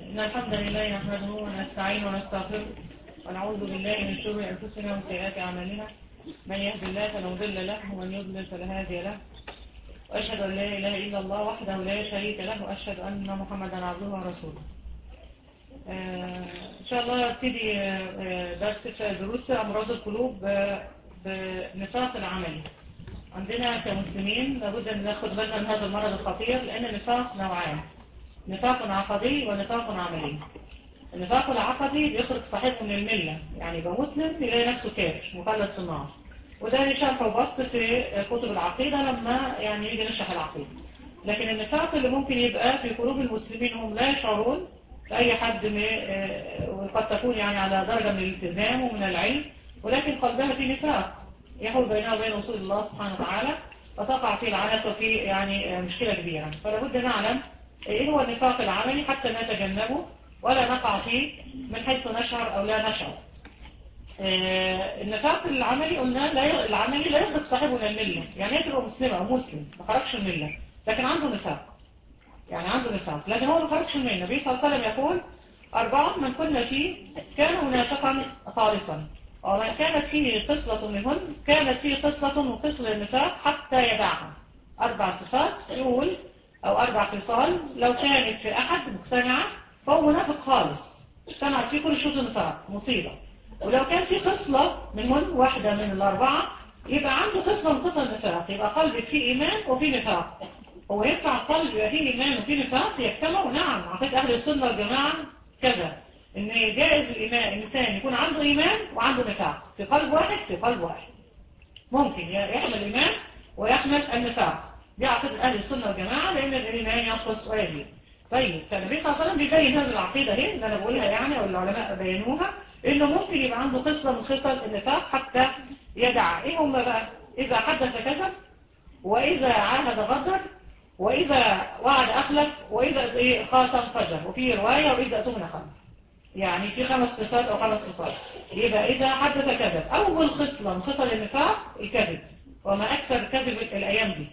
إن الحمد لله نحمده ونستعينه ونستغفره ونعوذ بالله من شرور أنفسنا وسيئات أعمالنا من يهد الله فلا مضل له ومن يضلل فلا هادي له وأشهد أن لا إله إلا الله وحده لا شريك له وأشهد أن محمدا عبده ورسوله آه، إن شاء الله ابتدي آه، درس في دروس أمراض القلوب آه، بنفاق العملي عندنا كمسلمين لابد أن ناخد بالنا من هذا المرض الخطير لأن النفاق نوعان نفاق عقدي ونفاق عملي النفاق العقدي بيخرج صاحبه من الملة يعني يبقى مسلم يلاقي نفسه كافر مخلد في النار وده ليه شرح وبسط في كتب العقيدة لما يعني يجي نشرح العقيدة لكن النفاق اللي ممكن يبقى في قلوب المسلمين هم لا يشعرون لأي حد وقد تكون يعني على درجة من الالتزام ومن العلم ولكن قلبها في نفاق يحول بينها وبين رسول الله سبحانه وتعالى فتقع في العنة وفي يعني مشكلة كبيرة فلا بد نعلم ايه هو النفاق العملي حتى نتجنبه ولا نقع فيه من حيث نشعر او لا نشعر النفاق العملي قلنا لا العملي لا يخرج صاحبه من المله يعني يبقى مسلم او مسلم ما خرجش من المله لكن عنده نفاق يعني عنده نفاق لكن هو ما خرجش من النبي صلى الله عليه وسلم يقول أربعة من كنا فيه كان منافقا خالصا ومن كانت فيه خصلة منهن كانت فيه خصلة وخصلة النفاق حتى يدعها أربع صفات يقول أو أربع خصال لو كانت في أحد مجتمعة فهو منافق خالص اجتمعت فيه كل شوط نفاق مصيبة ولو كان في خصلة منهن واحدة من الأربعة يبقى عنده خصلة من خصل النفاق يبقى قلبك فيه إيمان وفيه نفاق هو ينفع قلب يبقى فيه إيمان وفيه نفاق يجتمعوا نعم عقيد أهل السنة والجماعة كذا إن جائز الإيمان الإنسان يكون عنده إيمان وعنده نفاق في قلب واحد في قلب واحد ممكن يحمل الإيمان ويحمل النفاق دي عقيدة أهل السنة والجماعة لأن الإيمان ينقص ويزيد طيب فالنبي صلى الله عليه وسلم بيبين هذه العقيدة اهي اللي أنا بقولها يعني أو العلماء بينوها إنه ممكن يبقى عنده خصلة من خصل النفاق حتى يدع إيه هم بقى إذا حدث كذب وإذا عاهد غدر وإذا وعد أخلف وإذا إيه خاصم فجر وفي رواية وإذا أتمنى خلف يعني في خمس صفات أو خمس خصال يبقى إذا حدث كذب أول خصلة من خصل النفاق الكذب وما أكثر الكذب الأيام دي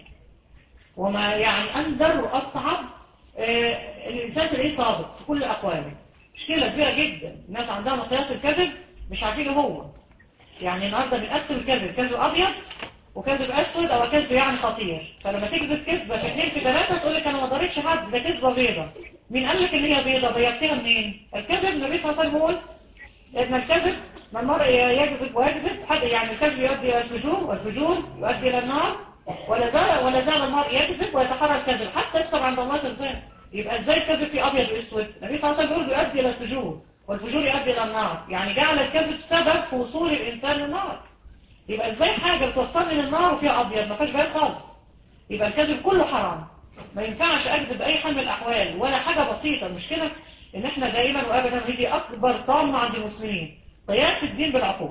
وما يعني أندر وأصعب آه الإنسان تلاقيه صادق في كل أقواله مشكلة كبيرة جدا الناس عندها مقياس الكذب مش عارفين هو يعني النهارده بنقسم الكذب كذب أبيض وكذب أسود أو كذب يعني خطير فلما تكذب كذبة في اثنين في ثلاثة تقول لك أنا ما ضريتش حد ده كذبة بيضة مين قال لك إن هي بيضة بيضتها منين الكذب النبي صلى الله عليه وسلم يقول إن الكذب ما المرء يكذب ويكذب حد يعني الكذب يؤدي إلى الفجور والفجور يؤدي إلى النار ولا زال ولا زال المرء يكذب ويتحرى الكذب حتى يكتب عند الله كذاب يبقى ازاي الكذب في ابيض واسود النبي صلى الله عليه وسلم بيقول بيؤدي الى الفجور والفجور يؤدي الى النار يعني جعل الكذب سبب في وصول الانسان للنار يبقى ازاي حاجه بتوصلني للنار وفيها ابيض ما فيهاش بيان خالص يبقى الكذب كله حرام ما ينفعش اكذب اي حال من الاحوال ولا حاجه بسيطه المشكله ان احنا دايما وابدا هيجي اكبر طامه عند المسلمين قياس الدين بالعقول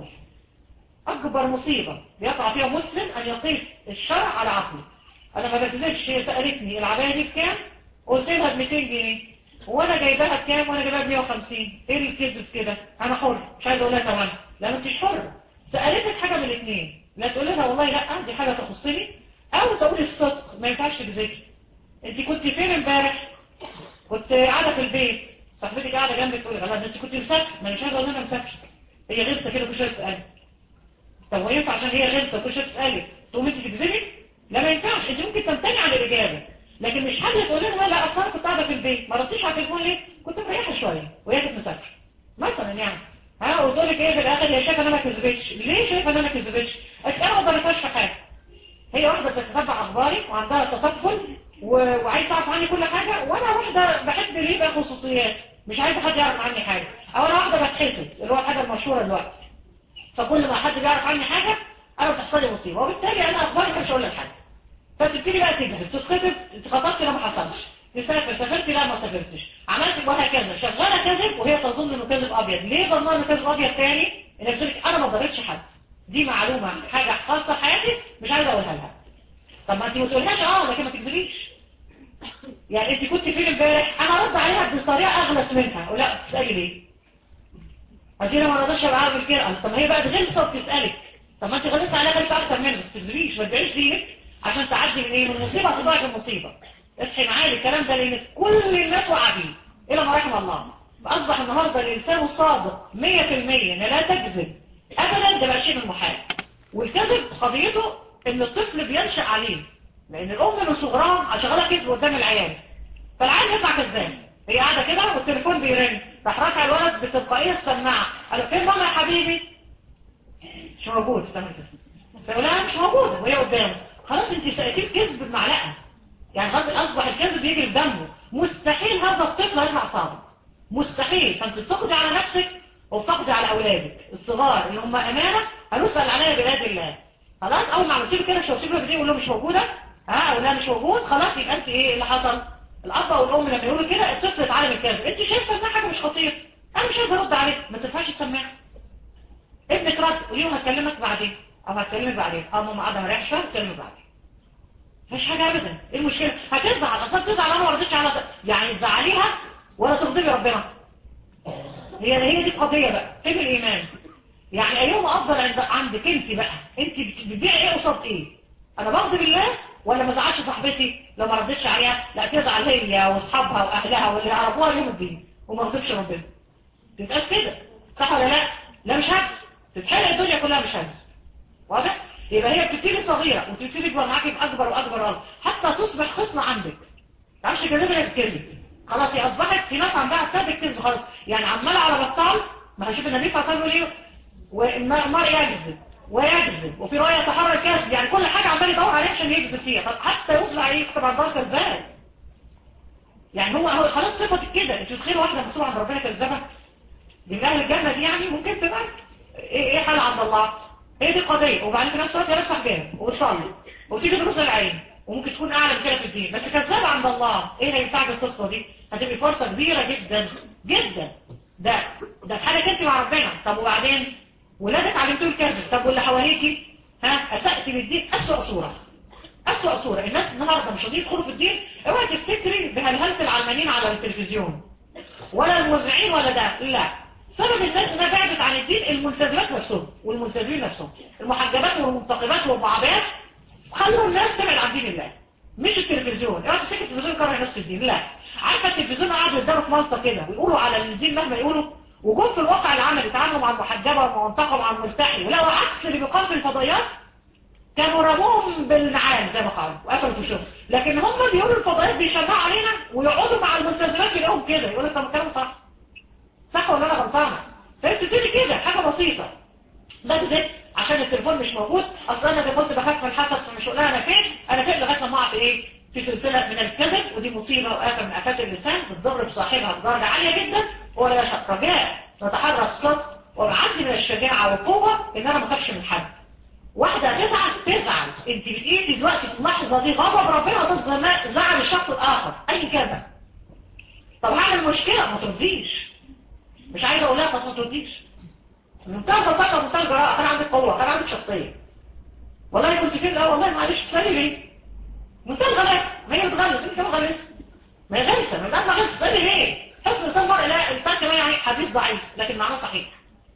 أكبر مصيبة بيقع فيها مسلم أن يقيس الشرع على عقله أنا ما بكذبش هي سألتني العباية دي بكام قلت لها ب 200 جنيه وأنا جايباها بكام وأنا جايباها ب 150 إيه الكذب كده أنا حر مش عايز أقول لها طبعا لا ما أنتش حر سألتك حاجة من الاثنين لا تقول لها والله لا دي حاجة تخصني أو تقولي الصدق ما ينفعش تكذبي أنت كنت فين امبارح كنت قاعدة في البيت صاحبتك قاعدة جنبك تقولي غلط أنت كنت مسافر ما أنا مش عايز أقول لها مسافر هي غلسة كده كل شوية تسألني طب هو ينفع عشان هي غلسة كل شوية تسألك تقوم انت تكذبي لا ما ينفعش انت ممكن تمتنع عن الإجابة لكن مش حاجة تقول لها لا اصلا كنت قاعدة في البيت ما ردتيش على التليفون ليه كنت مريحة شوية وهي كانت مسافرة مثلا يعني ها وتقول لك ايه في الاخر هي شايفه ان انا ما كذبتش ليه شايفه ان انا ما كذبتش انا ما ضربتهاش في حاجه هي واحده بتتتبع اخباري وعندها تطفل و... وعايزه تعرف عني كل حاجه وانا واحده بحب ليه بقى خصوصيات مش عايزه حد يعرف عني حاجه او انا واحده بتحسد اللي هو الحاجه المشهوره دلوقتي فكل ما حد بيعرف عني حاجة أنا بتحصل لي مصيبة وبالتالي أنا أخباري مش هقول لك حاجة فتبتدي بقى تكذب تتخطب اتخطبت لا ما حصلش تسافر سافرت لا ما سافرتش عملت وهكذا شغالة كذب وهي تظن انه كذب ابيض ليه ظنها انه كذب ابيض تاني انك بتقول انا ما ضريتش حد دي معلومة حاجة خاصة في حياتي مش عايزة اقولها لها طب ما انت ما تقولهاش اه لكن ما تكذبيش يعني انت كنت فين امبارح انا ارد عليها بطريقة اغلس منها ولا تسالي ليه هدي انا ما رضاش ابقى عامل كده طب ما هي بقى غلسه وبتسالك طب ما انت غلسه عليها غلسه اكتر منها بس تكذبيش ما تبيعيش دينك عشان تعدي من ايه من مصيبه تضاعف المصيبه اصحي معايا الكلام ده لان كل الناس واقعين الا ما رحم الله اصبح النهارده لسانه صادق 100% ان لا تكذب ابدا ده بقى شيء من المحال والكذب قضيته ان الطفل بينشأ عليه لان الام من صغرها شغاله كذب قدام العيال فالعيال يطلع كذاب هي قاعده كده والتليفون بيرن راح رافع الولد بتلقائيه السماعه قال له فين ماما يا حبيبي مش موجود تعمل كده فيقول لها مش موجوده وهي قدامه خلاص انت سقيتيه كذب بمعلقه يعني خلاص اصبح الكذب يجري في دمه مستحيل هذا الطفل يطلع صادق مستحيل فانت بتقضي على نفسك وبتقضي على اولادك الصغار اللي هم امانه هنسال عليها بيد الله خلاص اول ما عملت له كده شوفت له بديه وقول له مش موجوده ها او لا مش موجود خلاص يبقى انت ايه اللي حصل الاب او الام لما يقولوا كده الطفل اتعلم الكذب انت شايفه انها حاجه مش خطيره انا مش عايزه ارد عليك ما تنفعش السماعه ابنك رد قولي له هكلمك بعدين او هتكلمك بعدين اه ماما قاعده مريح شويه هتكلمك بعدين مفيش حاجه ابدا ايه المشكله هتزعل اصلا تزعل انا ما رضيتش على ده. يعني تزعليها ولا تغضبي ربنا هي هي دي القضيه بقى فين الايمان يعني ايهما افضل عند عندك انت بقى انت بتبيعي ايه قصاد ايه انا بغضب الله ولا ما زعلش صاحبتي لو ما ردتش عليها لا تزعل هي واصحابها واهلها واللي يعرفوها يوم الدين وما رضتش ربنا تتقاس كده صح ولا لا لا مش هجز تتحرق الدنيا كلها مش هجز واضح يبقى هي بتبتدي صغيره وتبتدي تكبر معاكي في اكبر واكبر غلط حتى تصبح خصمه عندك تعرفش كذبها الكذب خلاص هي اصبحت في ناس عندها كتاب الكذب خلاص يعني عماله على بطال ما هشوف النبي صلى الله عليه وسلم يقول ايه والمرء يكذب ويكذب وفي روايه يتحرى الكذب يعني كل حاجه عمال يدور عليها عشان يكذب فيها حتى يصبح عليه يكتب عن ظهر كذاب يعني هو هو خلاص صفتك كده انت تخيل واحده مكتوب عند ربنا كذابه دي من اهل الجنه دي يعني ممكن تبقى ايه ايه حال عند الله هي دي القضيه وبعدين في نفس الوقت لابسه حجاب وتصلي وتيجي دروس العين وممكن تكون اعلى من كده في الدين بس كذابه عند الله ايه اللي ينفعك القصه دي هتبقي فرصه كبيره جدا جدا ده ده في حالك انت مع ربنا طب وبعدين ولادك علمتوا الكذب طب واللي حواليكي ها اسأت بالدين اسوأ صوره اسوأ صوره الناس النهارده مش راضيين يدخلوا في الدين اوعي تفتكري بهلهله العلمانيين على التلفزيون ولا المذيعين ولا ده لا سبب الناس انها بعدت عن الدين الملتزمات نفسهم والملتزمين نفسهم المحجبات والمنتقبات والمعابات خلوا الناس تبعد عن دين الله مش التلفزيون اوعى تفتكر التلفزيون كره نفس الدين لا عارفه التلفزيون قاعد قدامه في مالطه كده ويقولوا على الدين مهما يقولوا وجم في الواقع العملي اتعاملوا مع المحجبه والمنتقبه ومع الملتحي ولقوا عكس اللي بيقال في الفضائيات كانوا رموهم بالنعال زي ما قالوا وقفلوا في الشغل لكن هم بيقولوا الفضائيات بيشجعوا علينا ويقعدوا مع الملتزمات يلاقوهم كده يقول لك طب الكلام صح صح ولا انا غلطانه فانت تبتدي كده حاجه بسيطه ده كده عشان التليفون مش موجود اصل انا كنت بخاف من الحسد فمش هقول لها انا فين انا فين لغايه لما اقع في ايه في سلسله من الكذب ودي مصيبه وآفة من آفات اللسان بتضر بصاحبها بدرجه عاليه جدا ولا شك رجاء نتحرى الصدق ومعدي من الشجاعه والقوه ان انا ما اخافش من حد واحده تزعل تزعل انت بتقيسي دلوقتي في اللحظه دي غضب ربنا قصاد زعل الشخص الاخر اي كذا طب هعمل مشكله ما ترضيش مش عايزه اقول لها ما ترضيش منتهى البساطه ومنتهى الجراءه كان عندك قوه كان عندك شخصيه والله كنت فين لا والله معلش تسالي ليه منتهى الغلاسه ما هي بتغلس انت كمان غلس ما هي غلسه من بعد ما غلس تسالي ليه حسن الانسان مرء لا الانسان كمان يعني حديث ضعيف لكن معناه صحيح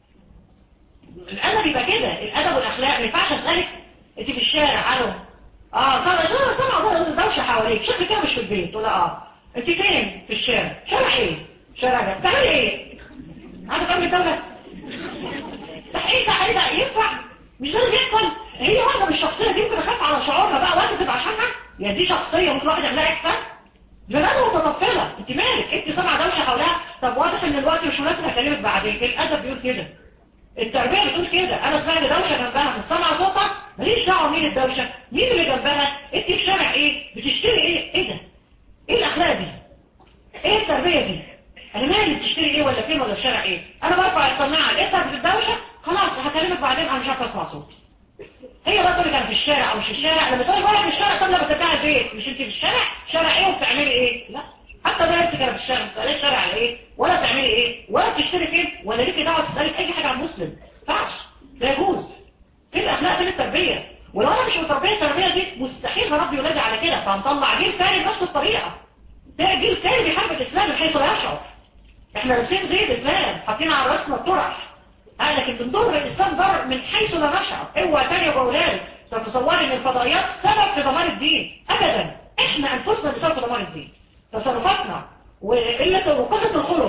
الادب يبقى كده الادب والاخلاق ما ينفعش اسالك انت في الشارع الو اه سامع سامع دوشه حواليك شكلك كده مش في البيت ولا اه انت فين في الشارع شارع ايه شارع ده بتعملي ايه عارفه كام الدوله تحقيق تحقيق ده ينفع مش ده اللي بيحصل هي واحده من الشخصيه دي ممكن اخاف على شعورها بقى واكذب عشانها يا دي شخصيه ممكن واحد يعملها احسان بنادم متطفله انت مالك انت سامعه دوشه حواليها طب واضح ان الوقت مش مناسب هكلمك بعدين الادب بيقول كده التربيه بتقول كده انا سمعت دوشه جنبها مش سامعه صوتها ماليش دعوه مين الدوشه مين اللي جنبها انت في شارع ايه بتشتري ايه ايه ده ايه الاخلاق دي ايه التربيه دي انا مالي بتشتري ايه ولا فين ولا في شارع ايه انا برفع السماعه لقيتها بتدوشه خلاص هكلمك بعدين انا مش عارفه اسمع صوت هي بقى تقول انا في الشارع او مش في الشارع لما تقولي بقى في الشارع طب لما ترجعي البيت مش انت في الشارع شارع ايه وبتعملي ايه لا حتى ده انت كده في الشارع تسالي الشارع على ايه ولا بتعملي ايه ولا بتشتري فين ولا ليكي دعوه تسالي في اي حاجه عن مسلم ما ينفعش لا يجوز فين الاخلاق فين التربيه ولو انا مش متربيه التربيه دي مستحيل هربي ولادي على كده فهنطلع جيل تاني بنفس الطريقه ده جيل تاني بيحارب الاسلام من حيث لا يشعر احنا لابسين زي الاسلام حاطين على راسنا الطرح اه لكن بنضر الاسلام ضرر من حيث لا نشعر اوعى تاني يا اولاد تتصوري ان الفضائيات سبب في ضمان الدين ابدا احنا انفسنا بسبب ضمان الدين تصرفاتنا وقله وقله الخلق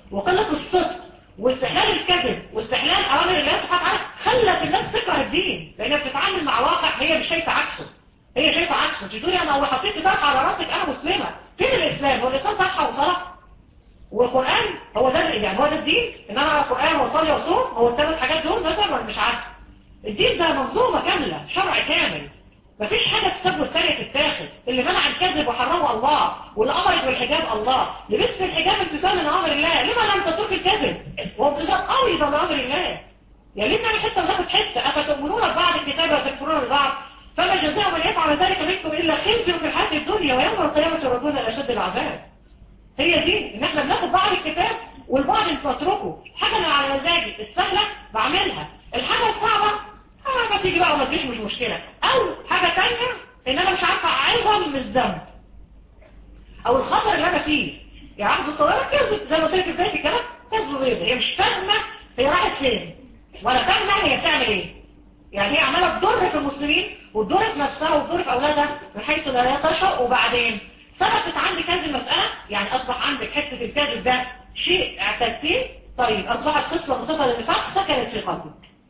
وقلة الصدق واستحلال الكذب واستحلال اوامر الله سبحانه وتعالى خلت الناس تكره الدين لانها بتتعامل مع واقع هي مش شايفه عكسه هي شايفه عكسه تقولي انا لو حطيت طرحه على راسك انا مسلمه فين الاسلام هو الاسلام طرحه وصلاه والقران هو ده يعني هو ده الدين ان انا اقرا قران واصلي واصوم هو الثلاث حاجات دول مثلا ولا مش عارف الدين ده منظومه كامله شرع كامل مفيش حاجة تسبب الثانية تتاخد اللي منع الكذب وحرمه الله واللي أمرك بالحجاب الله لبست الحجاب امتثال لأمر الله لما لم تترك الكذب وامتثال أيضا لأمر الله يعني ليه نعمل حتة وناخد حتة أفتؤمنون ببعض الكتاب وتكفرون ببعض فما جزاء من يفعل ذلك منكم إلا خزي في الحياة الدنيا ويوم القيامة يردون إلى أشد العذاب هي دي إن احنا بناخد بعض الكتاب والبعض نتركه حاجة أنا على مزاجي السهلة بعملها الحاجة الصعبة آه ما تيجي بقى وما تجيش مش مشكلة او حاجة تانية ان انا مش عارفة اعظم من الذنب او الخطر اللي انا فيه يعني عبد الصغيرة كذب زي ما قلت لك بداية الكلام كذب بيضة هي مش فاهمة هي راحت فين ولا فاهمة هي بتعمل ايه يعني هي عمالة تضر في المسلمين وتضر في نفسها وتضر في اولادها من حيث لا تشاء وبعدين ثبتت عندك هذه المسألة يعني اصبح عندك حتة الكذب ده شيء اعتدتيه طيب اصبحت قصة متصلة النفاق سكنت في قلبك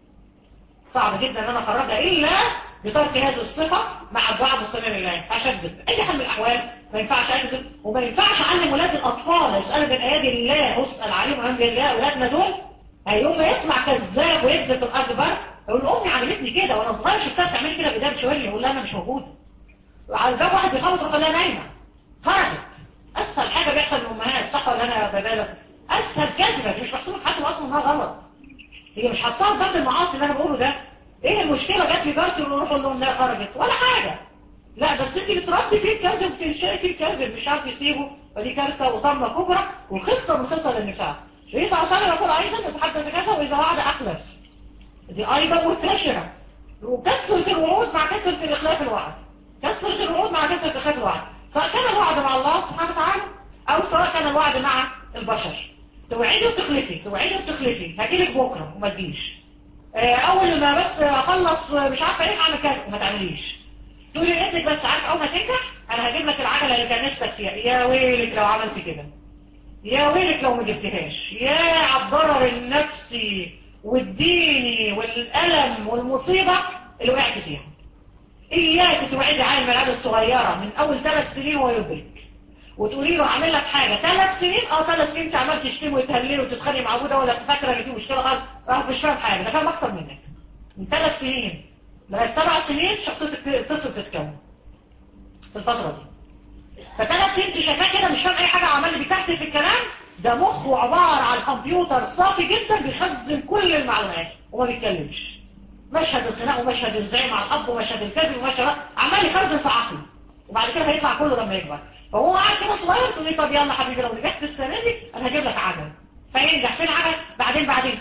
صعب جدا ان انا اخرجها الا بترك هذه الصفة مع الدعاء مسلمين لله عشان اكذب اي حال من الاحوال ما ينفعش اكذب وما ينفعش اعلم ولاد الاطفال يسالوا بين ايادي الله اسال عليهم امام الله اولادنا دول هيوم ما يطلع كذاب ويكذب الاكبر يقول امي علمتني كده وانا صغير شفتها بتعمل كده قدام شويه يقول لها انا مش موجوده على الباب واحد بيخبط يقول لها نايمه خرجت اسهل حاجه بيحصل للامهات صح ولا انا ببالغ اسهل كذبه دي مش محسوبه في حياتهم اصلا انها غلط هي مش حاطاها في ضمن المعاصي اللي انا بقوله ده ايه المشكلة جات لي جارتي ونروح اقول لهم لا خرجت ولا حاجة لا بس انت بتردي فيه الكذب وتنشئي فيه الكذب مش عارف يسيبه فدي كارثة وطمة كبرى وخصة من خصة للنفاق النبي صلى الله عليه وسلم يقول ايضا يتحدث كذا واذا وعد اخلف دي ايضا منتشرة وكسرة الوعود مع كسرة اخلاف الوعد كسرة الوعود مع كسرة اخلاف الوعد سواء كان الوعد مع الله سبحانه وتعالى او سواء كان الوعد مع البشر توعدي وتخلفي توعدي وتخلفي هجيلك بكرة وما تجيش اول ما بس اخلص مش عارفه ايه اعمل كذا وما تعمليش تقولي لابنك بس عارف اول ما تنجح انا هجيب لك العجله اللي كان نفسك فيها يا ويلك لو عملت كده يا ويلك لو ما جبتهاش يا على الضرر النفسي والديني والالم والمصيبه اللي وقعت فيها اياك توعدي عيل من العيال الصغيره من اول ثلاث سنين وهو يدرك وتقولي له اعمل لك حاجة ثلاث سنين اه ثلاث سنين انت عمال تشتمي وتهللي وتتخانقي مع ابوه ده ولا فاكره ان في مشكله خالص اه مش فاهم حاجه ده فاهم اكتر منك من ثلاث سنين لغايه سبع سنين شخصيتك الطفل بتتكون في الفتره دي فثلاث سنين انت شايفاه كده مش فاهم اي حاجه عمال بيتكتب في الكلام ده مخه عباره عن كمبيوتر صافي جدا بيخزن كل المعلومات وما بيتكلمش مشهد الخناق ومشهد الزعيم مع الاب ومشهد الكذب ومشهد عمال يخزن في عقله وبعد كده هيطلع كله لما يكبر فهو قاعد كده صغير تقول لي طب يلا حبيبي لو نجحت السنه دي انا هجيب لك عجل فينجح فين عجل بعدين بعدين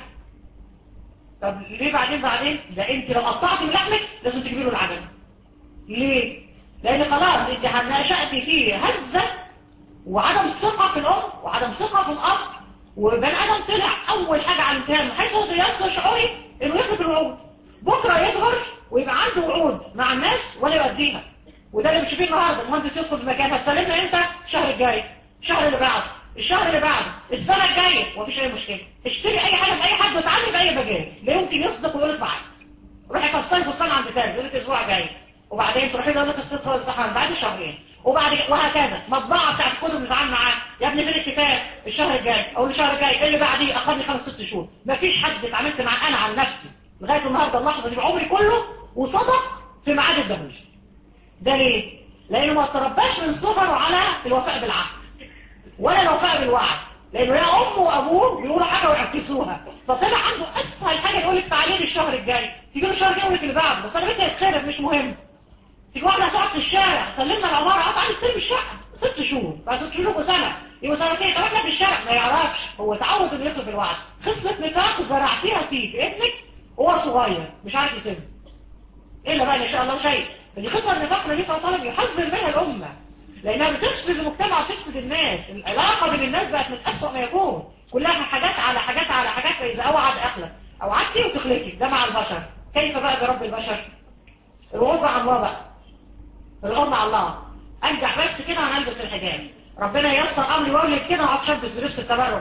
طب ليه بعدين بعدين ده انت لو قطعت من لحمك لازم تجيبي له العجل ليه لان خلاص انت نشأتي فيه هزه وعدم ثقه في الام وعدم ثقه في الاب وبني ادم طلع اول حاجه علمتها من حيث الرياضه شعوري انه يخلف الوعود بكره يصغر ويبقى عنده وعود مع الناس ولا يؤديها وده اللي بتشوفيه النهارده المهندس يدخل في مكان هتسلمنا امتى الشهر الجاي الشهر اللي بعده الشهر اللي بعده السنه الجايه مفيش اي مشكله اشتري اي حاجه من اي حد وتعلم باي مجال لا يمكن يصدق ويقول لك معاك روحي كسري فستان عند تاج يقول لك الاسبوع الجاي وبعدين تروحي له لك الست صحن بعد شهرين وبعد وهكذا مطبعه بتاعت الكتب بنتعامل معاها يا ابني فين الكتاب الشهر الجاي او الشهر الجاي ايه اللي بعديه اخرني خمس ست شهور مفيش حد اتعاملت معاه انا عن نفسي لغايه النهارده اللحظه دي بعمري كله وصدق في ميعاد الدهوش ده ليه لانه ما ترباش من صغره على الوفاء بالعهد ولا الوفاء بالوعد لانه يا امه وابوه بيقولوا حاجه ويعكسوها فطلع عنده اسهل حاجه يقول لك تعالي لي الشهر الجاي تيجي له الشهر الجاي يقول لك اللي بعده بس انا بيتي هيتخرب مش مهم تيجي واحده هتقعد في الشارع سلمنا العماره اه تعالي استلم الشقه ست شهور بعد ست شهور سنه يبقى سنتين طب احنا في الشارع ما يعرفش هو تعود انه يخلف الوعد خصله نفاق زرعتيها فيه في ابنك وهو صغير مش عارف يسيبها الا بقى ان شاء الله شيء فدي قصه النفاق النبي صلى الله عليه وسلم يحذر منها الامه لانها بتفسد المجتمع وتفسد الناس العلاقه بين الناس بقت من اسوء ما يكون كلها حاجات على حاجات على حاجات فاذا اوعد اخلف اوعدتي وتخلفي ده مع البشر كيف بقى برب البشر الوعود مع الله بقى الوعود مع الله انجح بس كده هنلبس الحجاب ربنا ييسر امري واولد كده وهقعد البس بلبس التبرج ده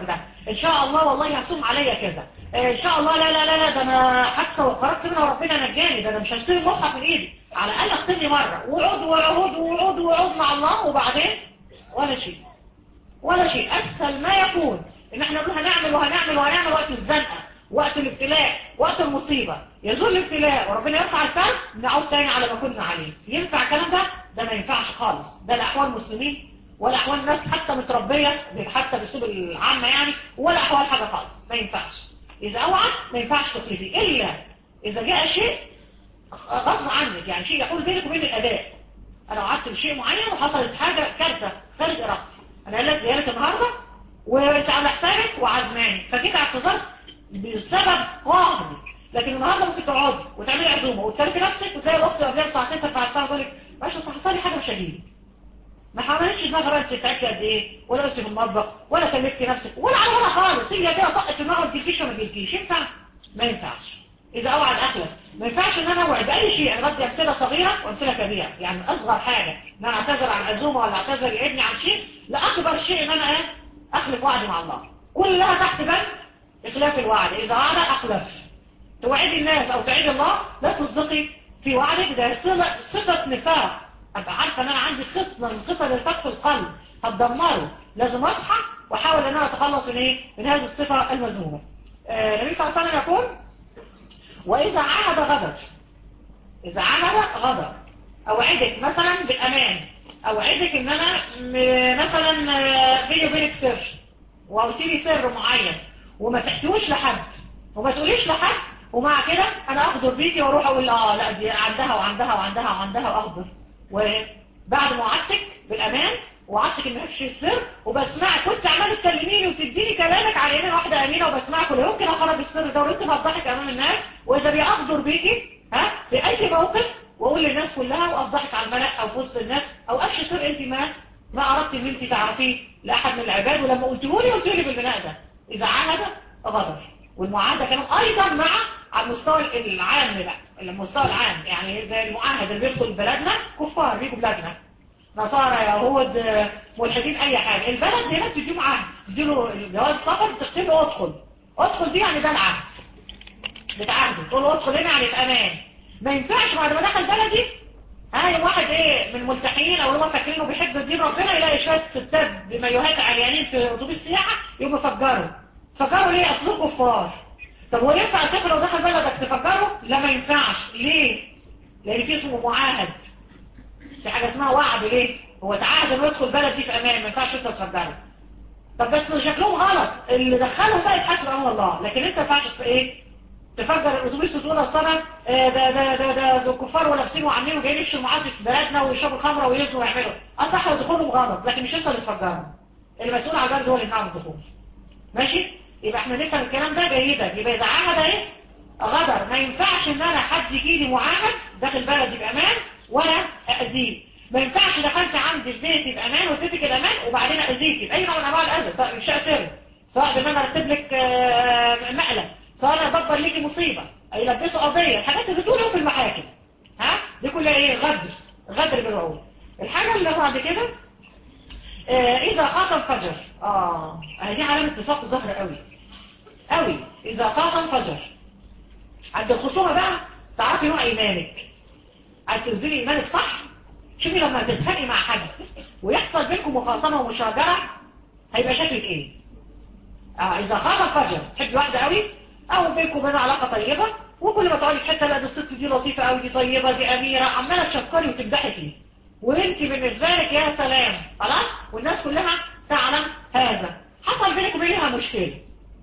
ان شاء الله والله هصوم عليا كذا ان شاء الله لا لا لا لا ده انا حادثه وخرجت منها وربنا نجاني ده انا مش هسيب المصحف من ايدي على الاقل اختم لي مره وعود وعود وعود وعود مع الله وبعدين ولا شيء ولا شيء اسهل ما يكون ان احنا نقول هنعمل وهنعمل وهنعمل وقت الزنقه وقت الابتلاء وقت المصيبه يزول الابتلاء وربنا يرفع الكرب نعود تاني على ما كنا عليه ينفع الكلام ده ده ما ينفعش خالص ده لا احوال المسلمين ولا احوال ناس حتى متربيه حتى بالاسلوب العامه يعني ولا احوال حاجه خالص ما ينفعش اذا اوعى ما ينفعش تخلفي الا اذا جاء شيء غصب عنك يعني شيء يقول بينك وبين الاداء انا وعدت بشيء معين وحصلت حاجه كارثه خارج ارادتي انا قال لك جايلك النهارده وانت على حسابك وعزماني فجيت اعتذرت بسبب قهري لكن النهارده ممكن تقعدي وتعملي عزومه وتكلفي نفسك وتلاقي الاخت قبلها بساعتين تدفع الساعه تقول لك باشا صح حصل لي حاجه مش هجيب ما حاولتش دماغها انت تعبتي قد ايه ولا قلتي في المطبخ ولا كلفتي نفسك ولا على ولا خالص هي كده طقت دماغها ما تجيلكيش وما تجيلكيش ينفع ما ينفعش اذا اوعد اخلف ما ينفعش ان انا اوعد اي شيء انا بدي امثله صغيره وامثله كبيره يعني اصغر حاجه ان انا اعتذر عن عزومه ولا اعتذر لابني عن شيء لاكبر شيء ان انا ايه اخلف وعدي مع الله كلها تحت بند اخلاف الوعد اذا وعد اخلف توعدي الناس او تعيدي الله لا تصدقي في وعدك ده صلة صفة نفاق ابقى عارفه ان انا عندي خصله من خصل النفاق في القلب هتدمره لازم اصحى واحاول ان انا اتخلص من ايه من هذه الصفه المذمومه آه، النبي صلى الله عليه وسلم يقول واذا عهد غدر اذا عهد غدر اوعدك مثلا بالامان اوعدك ان انا م- مثلا آه، بيني وبينك سر وقلت لي سر معين وما تحكيهوش لحد وما تقوليش لحد ومع كده انا اغدر بيكي واروح اقول اه لا دي عندها وعندها وعندها وعندها واغدر وبعد ما وعدتك بالامان وعدتك ان مفيش سر وبسمعك وانت عماله تكلميني وتديني كلامك على ان انا واحده امينه وبسمعك ولا يمكن اخرج السر ده ويمكن افضحك امام الناس واذا بيغدر بيكي ها في اي موقف واقول للناس كلها وافضحك على الملأ او في وسط الناس او افشي سر انت ما ما اردت ان انت تعرفيه لاحد من العباد ولما قلته لي قلت لي بالبناء ده اذا عهد غدر والمعاهده كمان ايضا مع على المستوى العام بقى المستوى العام يعني زي المعاهد اللي بيدخل بلدنا كفار بيجوا بلادنا نصارى يهود آه، ملحدين اي حاجه البلد هنا بتديله عهد تديله جواز سفر بتكتب له ادخل ادخل دي يعني ده العهد بتعهده تقول له ادخل هنا يعني امان ما ينفعش بعد ما دخل بلدي ها يوم واحد ايه من الملتحين او اللي هم فاكرينه بيحب دين ربنا يلاقي شويه ستات بمايوهات عريانين في اتوبيس سياحه يقوموا يفجروا فجروا ليه اصلهم كفار طب هو ينفع الطفل لو دخل بلدك تفجره لا ما ينفعش ليه لان في اسمه معاهد في حاجه اسمها وعد ليه هو تعهد انه يدخل بلد دي في امان ما ينفعش انت تفجره طب بس شكلهم غلط اللي دخلهم بقى يتحاسب امام الله لكن انت ما ينفعش في ايه تفجر الاتوبيس وتقول اصل انا آه، ده ده ده ده ده كفار ولابسين وعاملين وجايين يمشوا المعاصي في بلدنا ويشربوا الخمره ويزنوا ويعملوا اه صح دخولهم غلط لكن مش انت اللي تفجرهم المسؤول عن البلد هو اللي يمنعهم الدخول ماشي يبقى احنا نفهم الكلام ده جيدا يبقى اذا عهد ايه غدر ما ينفعش ان انا حد يجي لي معاهد داخل بلدي بامان ولا اذيه ما ينفعش دخلت عندي في بيتي بامان واديتك الامان وبعدين اذيكي باي نوع من انواع الاذى سواء انشاء سر سواء بان انا ارتب لك آه، مقلب سواء انا ادبر ليكي مصيبه يلبسوا قضيه الحاجات اللي بتقولها في المحاكم ها دي كلها ايه غدر غدر بالوعود الحاجه اللي بعد كده آه، إذا خاطب فجر آه آه، دي علامة نفاق ظهر قوي قوي إذا خاطب فجر عند الخصومة بقى تعرفي نوع إيمانك عايز تنزلي إيمانك صح شوفي لما تتخانقي مع حد ويحصل بينكم مخاصمة ومشاجرة هيبقى شكلك إيه آه إذا خاطب فجر تحبي واحدة قوي أو بينكم وبينها علاقة طيبة وكل ما تقعدي في حتة لا دي الست دي لطيفة قوي دي طيبة دي أميرة عمالة تشكري وتمدحي فيه وانت بالنسبة لك يا سلام خلاص والناس كلها تعلم هذا حصل بينك وبينها مشكلة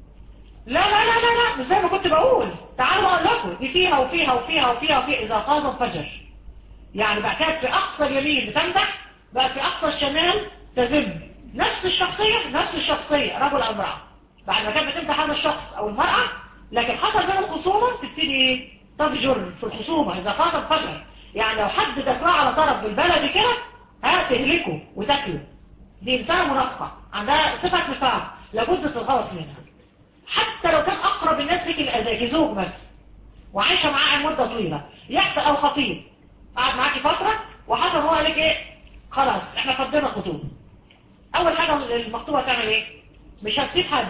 لا لا لا لا لا مش زي ما كنت بقول تعالوا اقول لكم دي فيها وفيها وفيها وفيها وفيها اذا قاضى فجر يعني بقى كانت في اقصى اليمين بتمدح بقى في اقصى الشمال تذم نفس الشخصية نفس الشخصية رجل او امرأة بعد ما كانت بتمدح هذا الشخص او المرأة لكن حصل بينهم خصومة تبتدي ايه تفجر في الخصومة اذا قاضى فجر يعني لو حد دفعه على طرف بالبلد كده ها تهلكه وتاكله دي إنسانة منافقة عندها صفة نفاق لابد تتخلص منها حتى لو كان أقرب الناس ليك الأذاكي زوج مثلا وعايشة معاه مدة طويلة يحصل أو خطيب قعد معاكي فترة وحصل هو قال لك إيه خلاص إحنا فضينا الخطوبة أول حاجة المخطوبة تعمل إيه مش هتسيب حد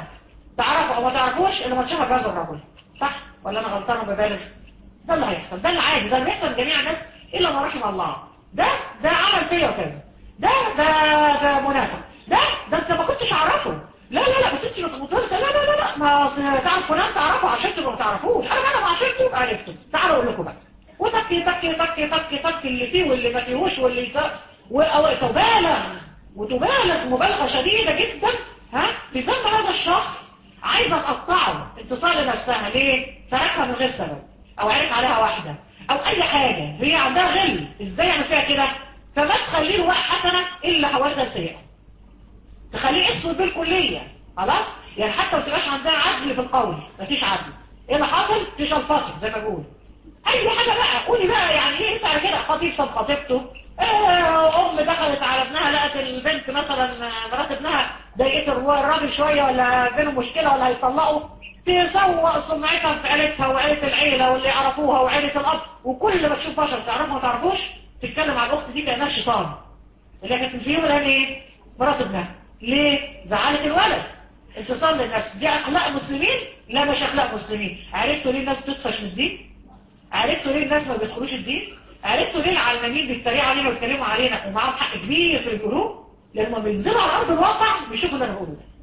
تعرفوا او ما تعرفوش اللي ماتشها جواز الرجل صح ولا انا غلطان وببالغ ده اللي هيحصل ده اللي عادي ده اللي بيحصل جميع الناس الا ما رحم الله ده ده عمل فيا وكذا ده ده ده منافق ده ده انت ما كنتش اعرفه لا لا لا بس انت متوسطه لا لا لا لا ما تعرف فلان تعرفه عشان تبقوا ما تعرفوش انا انا عشان تبقى عرفته تعالوا اقول لكم بقى وتك تك تك تك تك اللي فيه واللي ما فيهوش واللي يسا وتبالغ وتبالغ مبالغه شديده جدا ها في ذنب هذا الشخص عايزه تقطعه اتصال لنفسها ليه؟ تركها من غير سبب او عرف عليها واحده او اي حاجه هي عندها غل ازاي يعمل فيها كده؟ فما تخلي له بقى حسنه الا حوالها سيئه تخليه اسود بالكليه خلاص؟ يعني حتى ما تبقاش عندها عدل في القول مفيش عدل ايه اللي حصل؟ في شلطاتك زي ما بقول اي حاجه بقى قولي بقى يعني ايه اسال كده خطيب صد خطيبته آه ام دخلت على ابنها لقت البنت مثلا مرات ابنها ضايقت الراجل شويه ولا بينهم مشكله ولا هيطلقوا تسوق سمعتها في عيلتها وعيله العيله واللي يعرفوها وعيله الاب وكل ما تشوف بشر تعرفها ما تعرفوش تتكلم عن الاخت دي كانها شيطان اللي كانت في يوم الان ايه مرات ابنها ليه زعلت الولد انتصار للنفس دي اخلاق مسلمين لا مش اخلاق مسلمين عرفتوا ليه الناس بتطفش من الدين عرفتوا ليه الناس ما بيدخلوش الدين عرفتوا ليه العلمانيين بيتريقوا علينا ويتكلموا علينا ومعاهم حق كبير في الجروب لما بينزلوا على ارض الواقع بيشوفوا اللي انا بقوله ده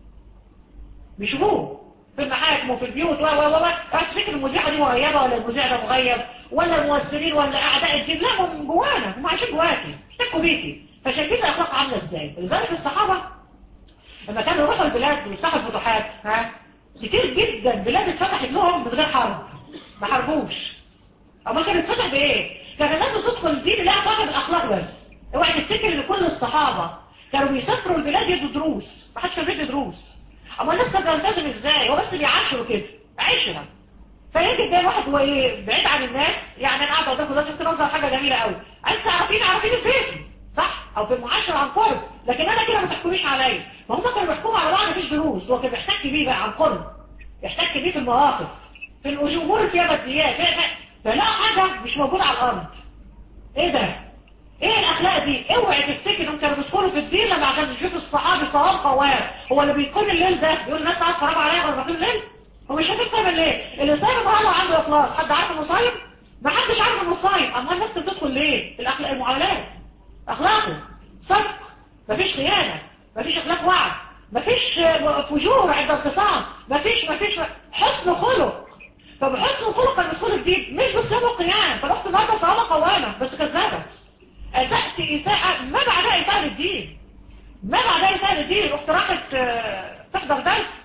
بيشوفوه في المحاكم وفي البيوت و و و تفتكر المذيعه دي مغيبه ولا المذيع ده مغيب ولا الممثلين ولا اعداء الدين لا هم جوانا هم عايشين جواكي اشتكوا بيكي فشايفين الاخلاق عامله ازاي لذلك الصحابه لما كانوا يروحوا البلاد ويفتحوا الفتوحات ها كتير جدا بلاد اتفتحت لهم من غير حرب ما حاربوش اما كان اتفتح بايه كان الناس بتدخل الدين لا فقط الاخلاق بس اوعي تفتكر ان كل الصحابه كانوا بيسافروا البلاد يدوا دروس ما حدش كان بيدي دروس اما الناس كانت بتلتزم ازاي هو بس بيعاشروا كده عشره فيجد ده واحد هو ايه بعيد عن الناس يعني انا قاعده قدامكم دلوقتي ممكن اوصل حاجه جميله قوي انت عارفين عارفين البيت صح او في المعاشره عن قرب لكن انا كده ما تحكميش عليا فهم كانوا بيحكموا على بعض مفيش دروس هو كان بيحتك بيه بقى عن قرب يحتك بيه في المواقف في الامور اللي فيها بديات فلا حاجه مش موجوده على الارض ايه ده ايه الاخلاق دي اوعي تفتكر انهم كانوا بيدخلوا في الدين لما عشان تشوف الصحابي صواب قوام هو اللي بيقوم الليل ده يقول الناس تعرف حرام عليا ولا بقيم الليل هو مش هتفهم الليل اللي صايم النهارده عنده اخلاص حد عارف انه صايم ما حدش عارف انه صايم اما الناس بتدخل ليه الاخلاق المعاملات اخلاقه صدق مفيش خيانه مفيش اخلاق وعد مفيش فجور عند الخصام مفيش مفيش حسن خلق طب حسن الخلق كان بيدخل الدين مش بس يوم القيامه فرحت النهارده صحابه قوامه بس كذابه اسأت اساءه ما بعدها اساءه للدين ما بعدها اساءه للدين الاخت راحت تحضر درس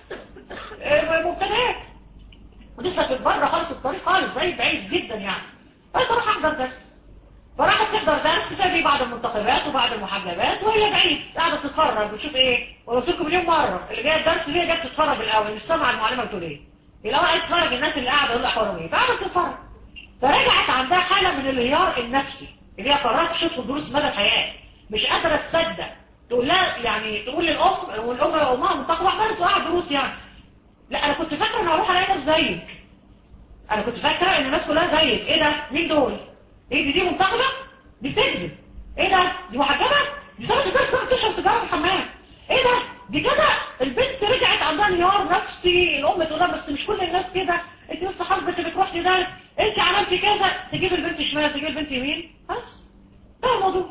مبتدئات ولسه في بره خالص الطريق خالص بعيد بعيد جدا يعني قلت اروح احضر درس فراحت تحضر درس فدي بعض المنتخبات وبعض المحجبات وهي بعيد قاعده تتفرج بتشوف ايه وقلت لكم مليون مره اللي جايه الدرس هي جايه تتفرج الاول مش سامعه المعلمه بتقول ايه الاول قاعده تتفرج الناس اللي قاعده يقول احوالهم ايه فقعدت تتفرج فرجعت عندها حاله من الانهيار النفسي اللي هي قررت تشوف الدروس مدى الحياه مش قادره تصدق تقول لها يعني تقول للام والام امها منتخبه عماله توقع دروس يعني لا انا كنت فاكره ان هروح الاقي ناس زيك انا كنت فاكره ان الناس كلها زيك ايه ده مين دول ايه دي دي منتخبه دي بتكذب ايه ده دي محجبه دي سابت الناس كانت تشرب سيجاره في الحمام ايه ده دي كده البنت رجعت عندها انهيار نفسي الام تقول لها بس مش كل الناس كده انت بس حضرتك اللي تروحي درس انت عملتي كذا تجيب البنت شمال تجيب البنت يمين خلاص ده الموضوع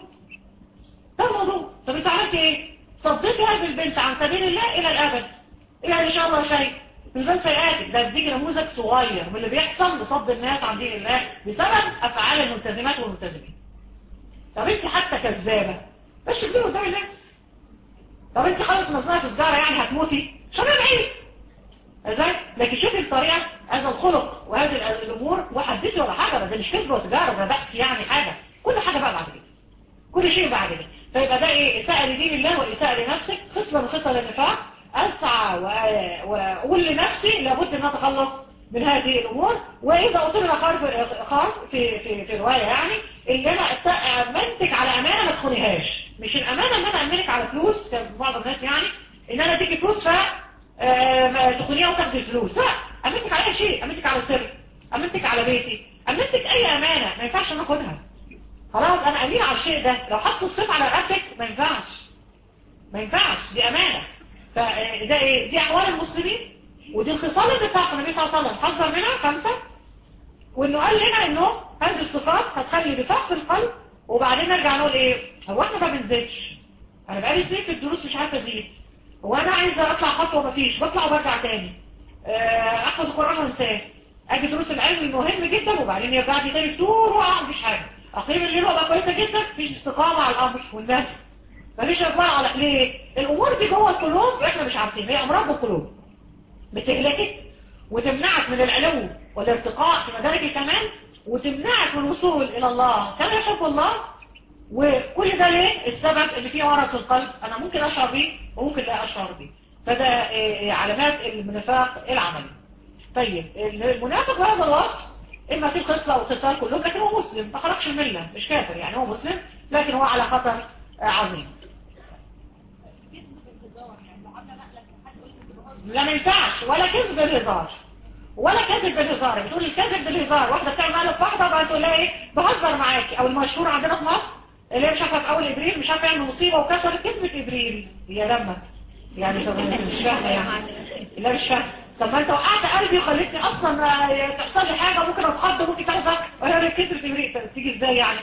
ده الموضوع طب انت عملتي ايه صدقي هذه البنت عن سبيل الله الى الابد الى ان شاء الله شيء ميزان سيئاتك ده اديك نموذج صغير من اللي بيحصل لصد الناس عن دين الله بسبب افعال الملتزمات والملتزمين طب انت حتى كذابه مش تكذبي قدام الناس طب انت خلاص مصنعة سجارة يعني هتموتي شباب عيب ازاي لكن شوفي الطريقة هذا الخلق وهذه الامور وحدثي ولا حاجة ده مش كذب وسجارة ده بحث يعني حاجة كل حاجة بقى بعد كده كل شيء بعد كده فيبقى ده ايه اساءة لدين الله واساءة لنفسك خصلة من خصل النفاق اسعى واقول لنفسي لابد ان اتخلص من هذه الامور واذا قلت لنا خار في في في, في روايه يعني ان انا امنتك على امانه ما تخونيهاش مش الامانه ان انا امنك على فلوس بعض الناس يعني ان انا اديكي فلوس ف تخونيها وتاخدي الفلوس لا امنتك على اي شيء امنتك على سر امنتك على بيتي امنتك اي امانه ما ينفعش انا اخدها خلاص انا امين على الشيء ده لو حطوا الصيف على رقبتك ما ينفعش ما ينفعش دي امانه فده ايه دي احوال المسلمين ودي الخصال اللي اتفق النبي صلى الله عليه وسلم حذر منها خمسة وانه قال لنا انه هذه الصفات هتخلي نفاق في القلب وبعدين نرجع نقول ايه هو احنا ما بنزيدش انا بقالي سنين في الدروس مش عارفه ازيد وانا عايزه اطلع خطوه مفيش بطلع وبرجع تاني احفظ القران وانساه اجي دروس العلم مهم جدا وبعدين يرجع لي تاني فتور واقع مفيش حاجه اقيم الليل وابقى كويسه جدا مفيش استقامه على الامر والنهي مفيش اقبال على ليه الامور دي جوه القلوب احنا مش عارفين هي امراض القلوب بتهلكك وتمنعك من العلو والارتقاء في مدارك الكمال وتمنعك من الوصول الى الله كما يحب الله وكل ده ليه السبب اللي فيه مرض في القلب انا ممكن اشعر بيه وممكن لا اشعر بيه فده علامات النفاق العملي طيب المنافق بهذا الوصف اما في خصله او خصال كلهم لكن هو مسلم ما خرجش المله مش كافر يعني هو مسلم لكن هو على خطر عظيم لا ما ينفعش ولا كذب بالهزار ولا كذب بالهزار بتقول الكذب بالهزار واحده بتعمل مقلب واحده وبعد تقول لها ايه بهزر معاكي او المشهور عندنا في مصر اللي هي مش عارفه في اول ابريل مش عارفه يعمل مصيبه وكسرت كلمه ابريل يا دمك يعني طب مش فاهمه يعني لا مش فاهمه طب ما انت وقعت قلبي وخليتني اصلا تحصل لي حاجه ممكن اتخض ممكن تحصل وهي كسرت ابريل تيجي ازاي يعني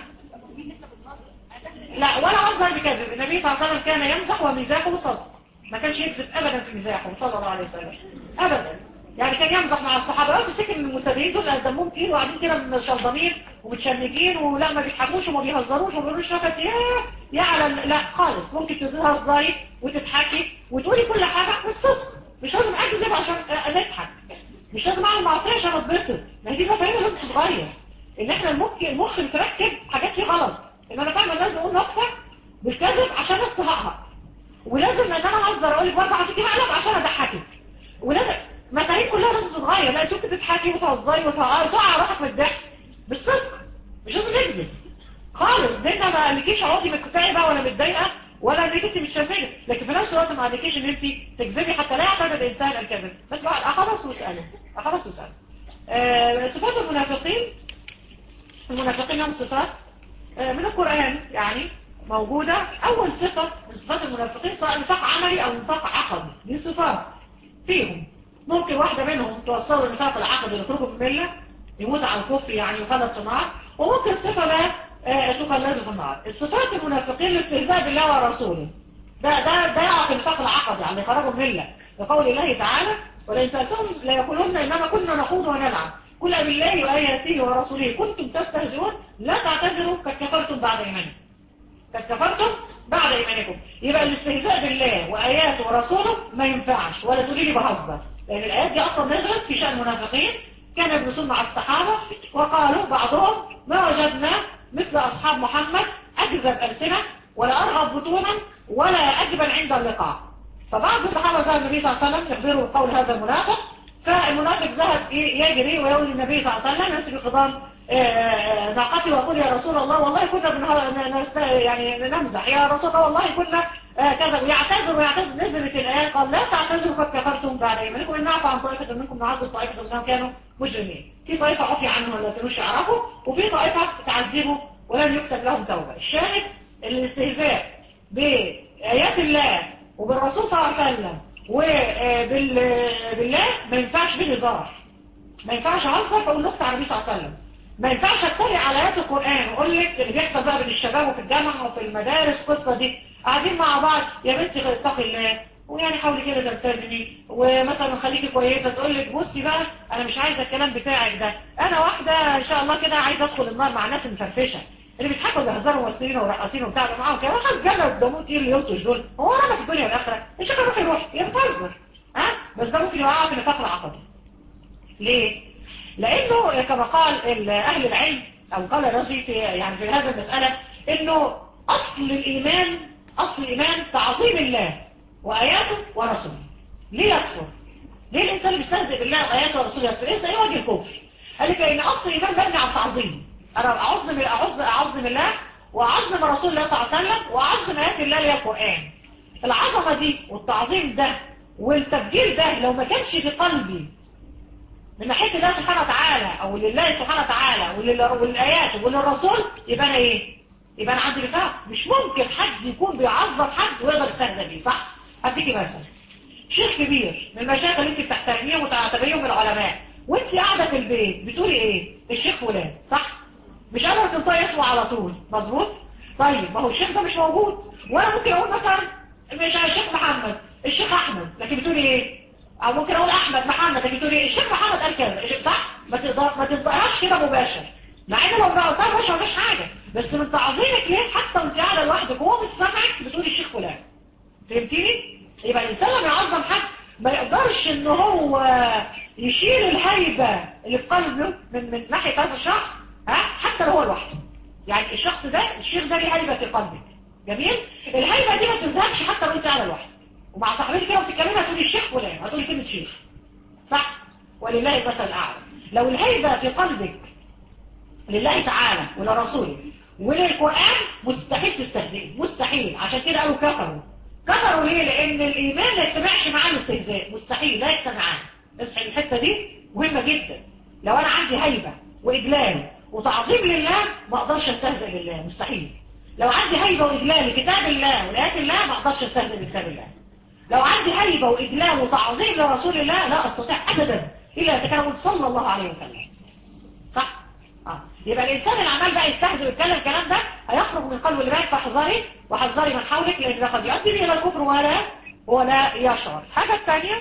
لا ولا هزر بكذب النبي صلى الله عليه وسلم كان يمزح ومزاحه صدق ما كانش يكذب ابدا في مزاحه صلى الله عليه وسلم ابدا يعني كان يمزح مع الصحابه لو تفتكر ان المتابعين دول دمهم تقيل وقاعدين كده مشلضمين ومتشنجين ولا ما بيضحكوش وما بيهزروش وما بيقولوش نكت يا يا على لا خالص ممكن تهزري وتضحكي وتقولي كل حاجه بالصدق مش لازم اكذب عشان نضحك مش لازم اعمل معصيه عشان اتبسط ما هي دي مفاهيم لازم تتغير ان احنا المخ المخ بتركب حاجات فيه غلط ان انا فاهمه لازم اقول نكته بالكذب عشان استحقها ولازم ان انا اهزر اقول لك برضه هتيجي مقلب عشان اضحكك ولازم مفاهيم كلها لازم تتغير لا تشوفي تضحكي وتهزري وتقعي روحك من الضحك بالصدق مش لازم نكذب خالص دينا ما قالكيش اقعدي مكتئبه ولا متضايقه ولا انك انت مش شايفه لكن في نفس الوقت ما قالكيش ان انت تكذبي حتى لا يعتقد الانسان الكذب بس بقى خلاص واساله خلاص واساله آه صفات المنافقين المنافقين لهم صفات آه من القران يعني موجوده اول صفه من صفات المنافقين سواء نفاق عملي او نفاق عقدي دي صفات فيهم ممكن واحدة منهم توصلوا النفاق العقد يخرجوا من الملة يموت على الكفر يعني يخلط في النار وممكن صفة لا تخلده في النار الصفات المنافقين الاستهزاء بالله ورسوله ده ده ده يقع النفاق العقد يعني خرجوا من الملة لقول الله تعالى ولئن سألتهم ليقولون إنما كنا نخوض ونلعب قل بالله وآياته ورسوله كنتم تستهزئون لا تعتذروا قد كفرتم بعد إيمانكم قد كفرتم بعد إيمانكم يبقى الاستهزاء بالله وآياته ورسوله ما ينفعش ولا تقولي لي بهزر لأن الآيات دي أصلا نزلت في شأن المنافقين كان يجلسون مع الصحابة وقالوا بعضهم ما وجدنا مثل أصحاب محمد أكذب ألسنة ولا أرغب بطونا ولا أجبا عند اللقاء فبعض الصحابة ذهب النبي صلى الله عليه وسلم يخبروا قول هذا المنافق فالمنافق ذهب يجري ويقول للنبي صلى الله عليه وسلم يمسك خضام ناقتي ويقول يا رسول الله والله كنا يعني نمزح يا رسول الله والله كنا كذا ويعتذر ويعتذر نزلت الآيات قال لا تعتذروا قد كفرتم بعد ايمانكم ان نعفى عن طائفة منكم نعذب طائفة منهم كانوا مجرمين في طائفة عفي عنهم ولا كانوش يعرفوا وفي طائفة تعذبوا ولم يكتب لهم توبة الشاهد الاستهزاء بآيات الله وبالرسول صلى الله عليه وسلم وبالله ما ينفعش بالهزار ما ينفعش اهزر فاقول نكته على النبي صلى الله عليه وسلم ما ينفعش اتريق على ايات القران واقول لك اللي بيحصل بقى بين الشباب وفي الجامعه وفي المدارس القصه دي قاعدين مع بعض يا بنتي اتقي الله ويعني حاولي كده تلتزمي ومثلا خليكي كويسه تقول لك بصي بقى انا مش عايزه الكلام بتاعك ده انا واحده ان شاء الله كده عايزه ادخل النار مع الناس المفرفشه اللي بيضحكوا ويهزروا وممثلين ورقاصين وبتاع ده معاهم كده واحد جنة قدامهم تيجي اللي يلطش دول هو انا في الدنيا والاخره مش هروح يروح يا بتهزر ها بس ده ممكن يوقعوا في نفاق العقدي ليه؟ لانه كما قال اهل العلم او قال الرازي في يعني في هذه المساله انه اصل الايمان اصل الايمان تعظيم الله واياته ورسوله ليه يكفر؟ ليه الانسان اللي بيستهزئ بالله واياته ورسوله يكفر؟ ايه ايه وجه الكفر؟ قال لك ان اصل الايمان مبني على التعظيم انا اعظم اعظم اعظم الله واعظم رسول الله صلى الله عليه وسلم واعظم ايات الله اللي هي القران العظمه دي والتعظيم ده والتبجيل ده لو ما كانش في قلبي من ناحيه الله سبحانه وتعالى او لله سبحانه وتعالى وللايات وللرسول يبقى انا ايه يبقى انا عندي نفاق مش ممكن حد يكون بيعظم حد ويقدر يستهزئ بيه صح هديكي مثلا شيخ كبير من المشايخ اللي انت بتحترميهم وتعتبريهم العلماء وانت قاعده في البيت بتقولي ايه الشيخ فلان صح مش قادره تنطقي اسمه على طول مظبوط طيب ما هو الشيخ ده مش موجود وانا ممكن اقول مثلا مش الشيخ محمد الشيخ احمد لكن بتقولي ايه او ممكن اقول احمد محمد لكن بتقولي ايه الشيخ محمد قال كذا الشيخ- صح ما تقدر ما تنطقهاش كده مباشر مع ان لو نطقتها مش مفيش حاجه بس من تعظيمك ليه حتى وانت قاعده لوحدك وهو مش سامعك بتقولي الشيخ فلان فهمتيني يبقى الانسان لما يعظم حد ما يقدرش ان هو يشيل الهيبه اللي في قلبه من من ناحيه هذا الشخص ها حتى لو هو لوحده يعني الشخص ده الشيخ ده ليه هيبه في قلبك جميل الهيبه دي ما تذهبش حتى لو انت قاعده لوحدك ومع صاحبتك كده وبتتكلمي هتقولي الشيخ فلان هتقولي كلمه شيخ صح ولله المثل الاعلى لو الهيبه في قلبك لله تعالى ولرسوله وللقرآن مستحيل تستهزئ مستحيل عشان كده قالوا كفروا كفروا ليه لان الايمان ما يجتمعش معاه الاستهزاء مستحيل لا يجتمعان اصحي الحته دي مهمه جدا لو انا عندي هيبه واجلال وتعظيم لله ما اقدرش استهزئ بالله مستحيل لو عندي هيبه واجلال لكتاب الله ولايات الله ما اقدرش استهزئ بكتاب الله لو عندي هيبه واجلال وتعظيم لرسول الله لا استطيع ابدا الا يتكلم صلى الله عليه وسلم صح اه يبقى الانسان اللي عمال بقى يستهزئ ويتكلم الكلام ده هيخرج من قلبه اللي فاحذري وحذري من حولك لان ده قد يؤدي به الى الكفر ولا ولا يشعر الحاجه الثانيه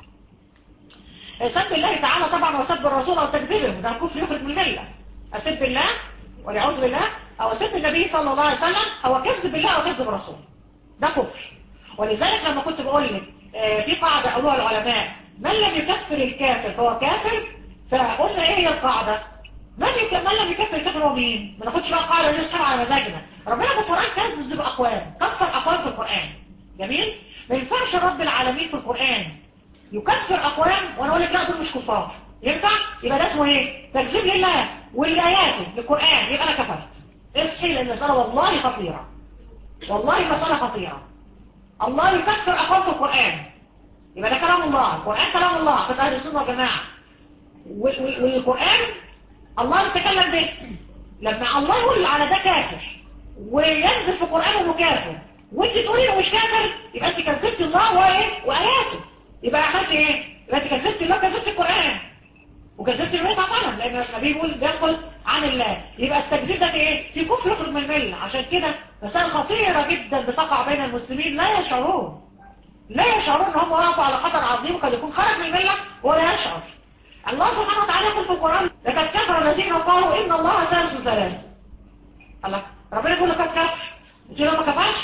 سب الله تعالى طبعا وسب الرسول او تكذيبه ده الكفر يخرج من المله اسب الله والعوذ بالله او اسب النبي صلى الله عليه وسلم او كذب بالله او كذب الرسول ده كفر ولذلك لما كنت بقول لك آه، في قاعده قالوها العلماء من لم يكفر الكافر فهو كافر فقلنا ايه هي القاعده من يك... من لم يكفر الكافر هو مين ما ناخدش بقى قاعده دي نسحب على مزاجنا ربنا في القران كذب اقوام كفر اقوام في القران جميل ما ينفعش رب العالمين في القران يكفر اقوام وانا اقول لك لا دول مش كفار ينفع يبقى ده اسمه ايه تكذيب لله ولاياته للقران يبقى انا كفرت اصحي لان المساله والله خطيره والله المساله خطيره الله يكفر اقوام في القران يبقى ده كلام الله القران كلام الله في اهل السنه والجماعه وال- وال- والقران الله يتكلم به لما الله يقول على ده كافر وينزل في القران انه كافر وانت تقولي له مش كافر يبقى انت كذبت الله وايه واياته يبقى عملت ايه يبقى انت كذبت الله كذبت القران وكذبت النبي صلى الله عليه وسلم لان النبي بيقول بينقل عن الله يبقى التكذيب ده في ايه في كفر يخرج من المله عشان كده مسائل خطيره جدا بتقع بين المسلمين لا يشعرون لا يشعرون ان هم وقفوا على خطر عظيم قد يكون خرج من المله ولا يشعر الله سبحانه وتعالى يقول في القران لقد كفر الذين قالوا ان الله ثالث ثلاثه الله ربنا يقول لقد كفر انت لو ما كفرش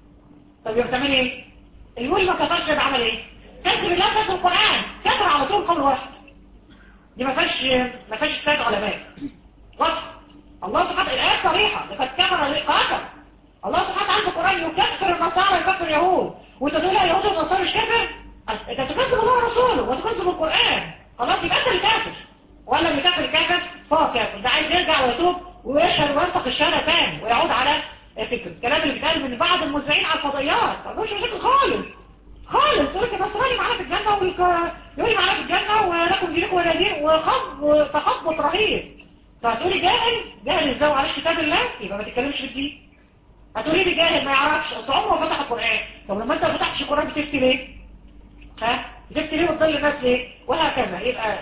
طب يبقى بتعمل ايه اللي يقول ما كفرش يبقى عمل ايه كذب الله كذب القران كفر على طول قول واحد دي ما فيهاش ما فيهاش اجتهاد علماء واضح الله سبحانه الايات صريحه لقد كفر كفر الله سبحانه وتعالى في القران يكفر النصارى يكفر اليهود وانت تقول لا اليهود والنصارى مش كافر انت تكذب الله ورسوله وتكذب القران خلاص يبقى انت اللي كافر ولا اللي كافر كافر فهو كافر ده عايز يرجع ويتوب ويشهد وينطق الشهاده تاني ويعود على فكره الكلام اللي بيتقال من بعض المذيعين على الفضائيات ما عندهمش مشاكل خالص خالص يقول لك النصراني معانا في الجنه ويك- يقول لي معانا في الجنه ولكم دينكم ولا دين وخب وتخبط رهيب فهتقولي جاهل جاهل ازاي وعليش كتاب الله يبقى ما تتكلمش في الدين هتقولي لي جاهل ما يعرفش اصل عمره ما فتح القران طب لما انت ما فتحتش القران بتفتي ليه ها بتفتي ليه وتضل الناس ليه وهكذا يبقى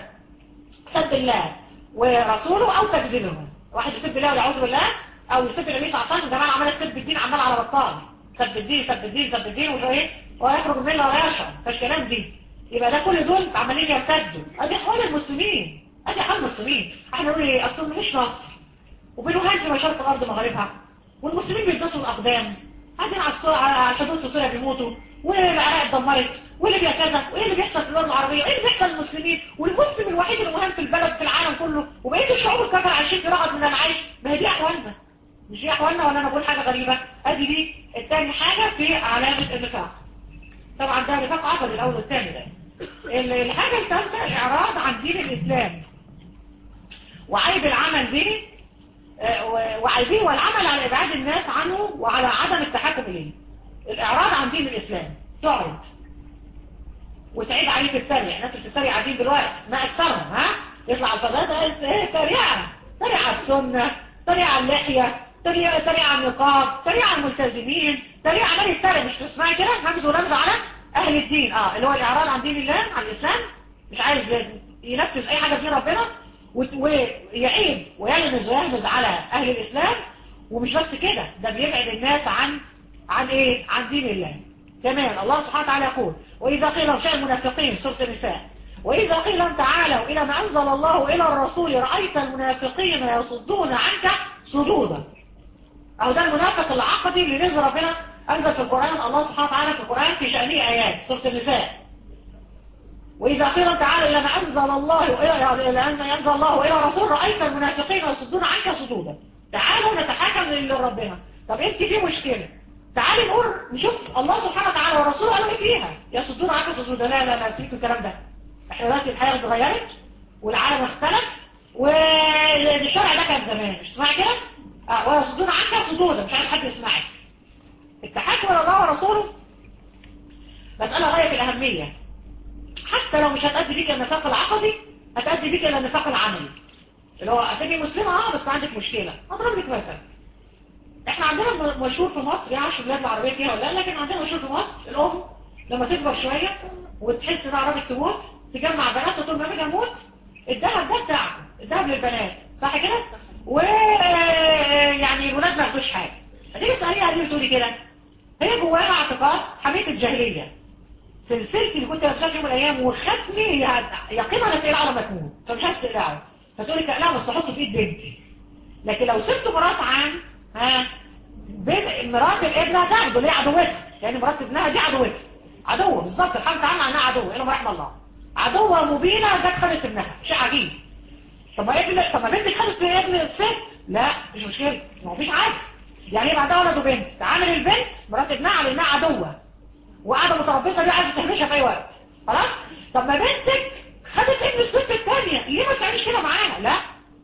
سب الله ورسوله او تكذيبهم واحد يسب الله والعياذ بالله او يسب النبي صلى الله عليه وسلم جماعه عماله تسب الدين عمال على بطال سب الدين سب الدين سب الدين وشو ايه ويخرج من المله ولا يشعر مفيش كلام دي يبقى ده كل دول عمالين يرتدوا ادي احوال المسلمين ادي حال المسلمين احنا نقول ايه اصل مفيش نصر وبنوهان في مشارق الارض مغاربها والمسلمين بيلبسوا الاقدام قاعدين على السو- على الحدود في سوريا بيموتوا والعراق اتدمرت وليبيا كذا وايه اللي بيحصل في الدول العربيه وايه اللي بيحصل للمسلمين والمسلم الوحيد المهم في البلد في العالم كله وبقيه الشعوب الكفر عايشين في رغد من العيش ما هي دي احوالنا مش دي احوالنا ولا انا بقول حاجه غريبه ادي دي الثاني حاجه في علامه النفاق طبعا ده نفاق عقد الاول والثاني ده ال- الحاجه الثالثه الاعراض عن دين الاسلام وعيب العمل به آه، و- وعيبه والعمل على ابعاد الناس عنه وعلى عدم التحكم اليه الاعراض عن دين الاسلام تعرض وتعيب عليه في التريق الناس اللي بتتريق على الدين دلوقتي ما اكثرهم ها يطلع على الفضاء ايه تريقه تريقه على السنه تريقه على اللحيه تريقه تريقه على النقاب تريقه على الملتزمين تريقه عمال يتريق مش تسمعي كده همز ولمز على اهل الدين اه اللي هو الاعراض عن دين الله عن الاسلام مش عايز ينفذ اي حاجه في ربنا ويعيب ويلمز ويهمز على اهل الاسلام ومش بس كده ده بيبعد الناس عن عن ايه عن دين الله كمان الله سبحانه وتعالى يقول واذا قيل لهم شيء المنافقين سوره النساء واذا قيل لهم تعالوا الى ما انزل الله الى الرسول رايت المنافقين يصدون عنك صدودا او ده المنافق العقدي اللي نزل ربنا انزل في القران الله سبحانه وتعالى في القران في شانه ايات سوره النساء وإذا قيل تعالى إلى ما أنزل الله إلى أن ينزل الله إلى رسول رأيت المنافقين يصدون عنك صدودا تعالوا نتحاكم لربنا طب أنت في مشكلة تعالي نقول نشوف الله سبحانه وتعالى ورسوله قالوا إيه فيها يصدون عنك صدودا لا لا لا سيبك الكلام ده احنا دلوقتي الحياة اتغيرت والعالم اختلف والشرع ده كان زمان مش تسمعي كده؟ اه ويصدون عنك صدودا مش عايز حد يسمعك التحاكم إلى الله ورسوله مسألة غاية في الأهمية حتى لو مش هتأدي بيك النفاق العقدي هتأدي بيك إلى النفاق العملي اللي هو هتبقي مسلمة اه بس عندك مشكلة اضرب لك مثلا احنا عندنا مشهور في مصر يعني عشان البلاد العربية فيها ولا لكن عندنا مشهور في مصر الأم لما تكبر شوية وتحس انها قربت تموت تجمع بنات وتقول ما انا اموت الذهب ده بتاعكم الذهب للبنات صح كده؟ ويعني الولاد ما ياخدوش حاجة هتيجي تسأليها دي بتقولي كده هي جواها اعتقاد حمية الجاهلية سلسلتي اللي كنت لابساها في يوم من الايام وختمي يقينا هتقلع على ما تموت فمش عايز تقلعه فتقول لك لا بس احطه في ايد بنتي لكن لو سبته ميراث عام ها بين مرات الابنه هتاخده اللي هي عدوتها يعني مرات ابنها دي عدوتها عدوه بالظبط الحمد تعالى عنها عدوه الا ما رحم الله عدوه مبينه جت خدت ابنها شيء عجيب طب ما ابن طب ما بنتك خدت ابن الست لا مش مشكله ما فيش عادي يعني يبقى ده ولد وبنت تعامل البنت مرات ابنها على انها عدوه وقاعدة متربصة دي عايزة تهمشها في اي وقت خلاص طب ما بنتك خدت ابن الست الثانية ليه ما تعملش كده معاها لا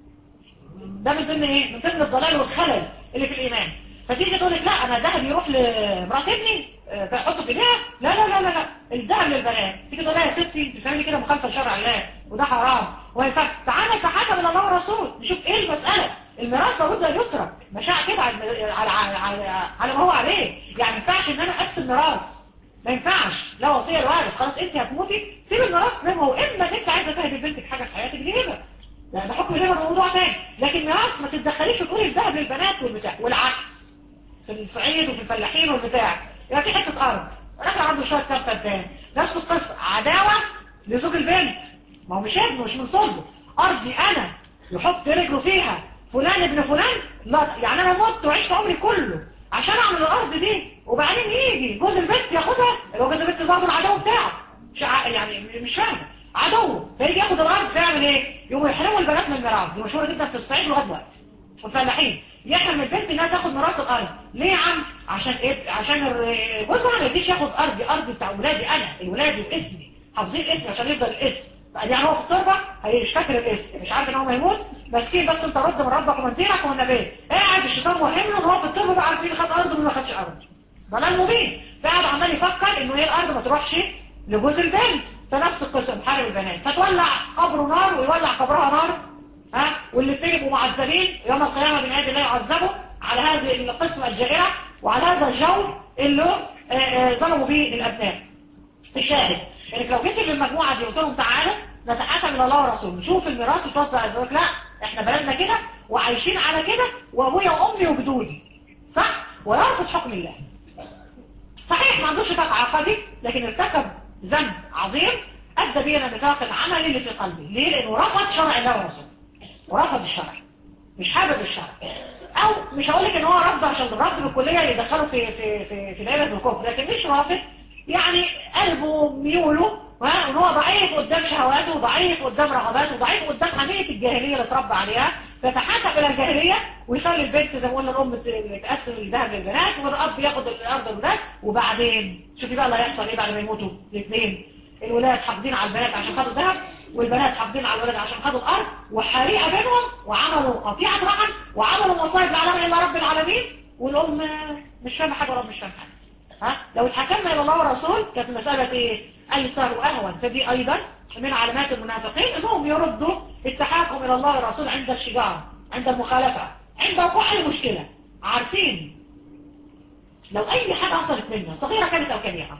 ده من ضمن ايه من ضمن الضلال والخلل اللي في الايمان فتيجي تقول لك لا انا الذهب يروح لمرات ابني احطه في ايديها لا لا لا لا لا الذهب للبنات تيجي تقول لها يا ستي انت بتعملي كده مخالفه لشرع الله وده حرام وينفع تعالى نتحاكم الى الله والرسول نشوف ايه المساله الميراث لابد ان يترك مشاع كده على على على, على ما هو عليه يعني ما ينفعش ان انا اقسم ميراث ما ينفعش لا وصيه الوارث خلاص انت هتموتي سيب الميراث زي ما هو اما انت عايزه تهدي بنتك حاجه في حياتك دي هبه لا ده حكم الهبه موضوع تاني لكن ميراث ما تتدخليش وتقولي الذهب للبنات والبتاع والعكس في الصعيد وفي الفلاحين والبتاع يبقى في حته ارض راجل عنده شويه كام فدان نفس القصه عداوه لزوج البنت ما هو مش ابنه مش من صلبه ارضي انا يحط رجله فيها فلان ابن فلان لا يعني انا مت وعشت عمري كله عشان اعمل الارض دي وبعدين يجي جوز البنت ياخدها اللي هو جوز البنت برضه العدو بتاعه مش ع... يعني مش فاهم عدو فيجي ياخد الارض تعمل ايه يقوم يحرموا البنات من الميراث دي مشهوره جدا في الصعيد لغايه دلوقتي والفلاحين يحرم البنت انها تاخد ميراث الارض ليه يا عم عشان ايه عشان جوزها ما يديش ياخد ارضي ارض بتاع ولادي انا الولادي واسمي حافظين اسمي عشان يفضل الاسم يعني هو في التربه مش فاكر الاسم مش عارف ان هو هيموت مسكين بس انت رد من ربك ومن دينك ومن نبيه قاعد الشيطان مهم له هو في التربه بقى عارفين خد ارض وما خدش ارض ضلال مبين فقعد عمال يفكر انه هي الارض ما تروحش لجوز البنت فنفس القصه محارب البنات فتولع قبره نار ويولع قبرها نار ها واللي تجبوا معذبين يوم القيامه بين يدي الله يعذبوا على هذه القسمه الجائره وعلى هذا الجو اللي ظلموا به الابناء الشاهد انك لو جيت للمجموعه دي قلت لهم تعالوا نتحاكم الى الله ورسوله نشوف الميراث يتوزع ازاي لا احنا بلدنا كده وعايشين على كده وابويا وامي وجدودي صح ويرفض حكم الله صحيح ما عندوش نفاق عقدي لكن ارتكب ذنب عظيم ادى بينا النفاق العملي اللي في قلبي ليه لانه رفض شرع الله ورسوله ورفض الشرع مش حابب الشرع او مش هقول لك ان هو رفض عشان الرفض بالكليه يدخله في في في في دايره الكفر لكن مش رافض يعني قلبه ميوله وان هو ضعيف قدام شهواته وضعيف قدام رغباته وضعيف قدام حمية الجاهلية اللي اتربى عليها فتحكم الى الجاهلية ويخلي البنت زي ما قلنا الام تقسم الذهب للبنات والاب ياخد الارض الولاد وبعدين شوفي بقى اللي هيحصل ايه بعد ما يموتوا الاثنين الولاد حافظين على البنات عشان خدوا الذهب والبنات حافظين على الولاد عشان خدوا الارض وحريقه بينهم وعملوا قطيعه رحم وعملوا مصايب لا اله الا رب العالمين والام مش فاهمه حاجه ولا مش فاهمه حاجه ها لو اتحكمنا الى الله والرسول كانت المساله ايه ايسر واهون فدي ايضا من علامات المنافقين انهم يردوا التحاكم الى الله والرسول عند الشجاعه عند المخالفه عند وقوع اي مشكله عارفين لو اي حاجه حصلت منا صغيره كانت او كبيره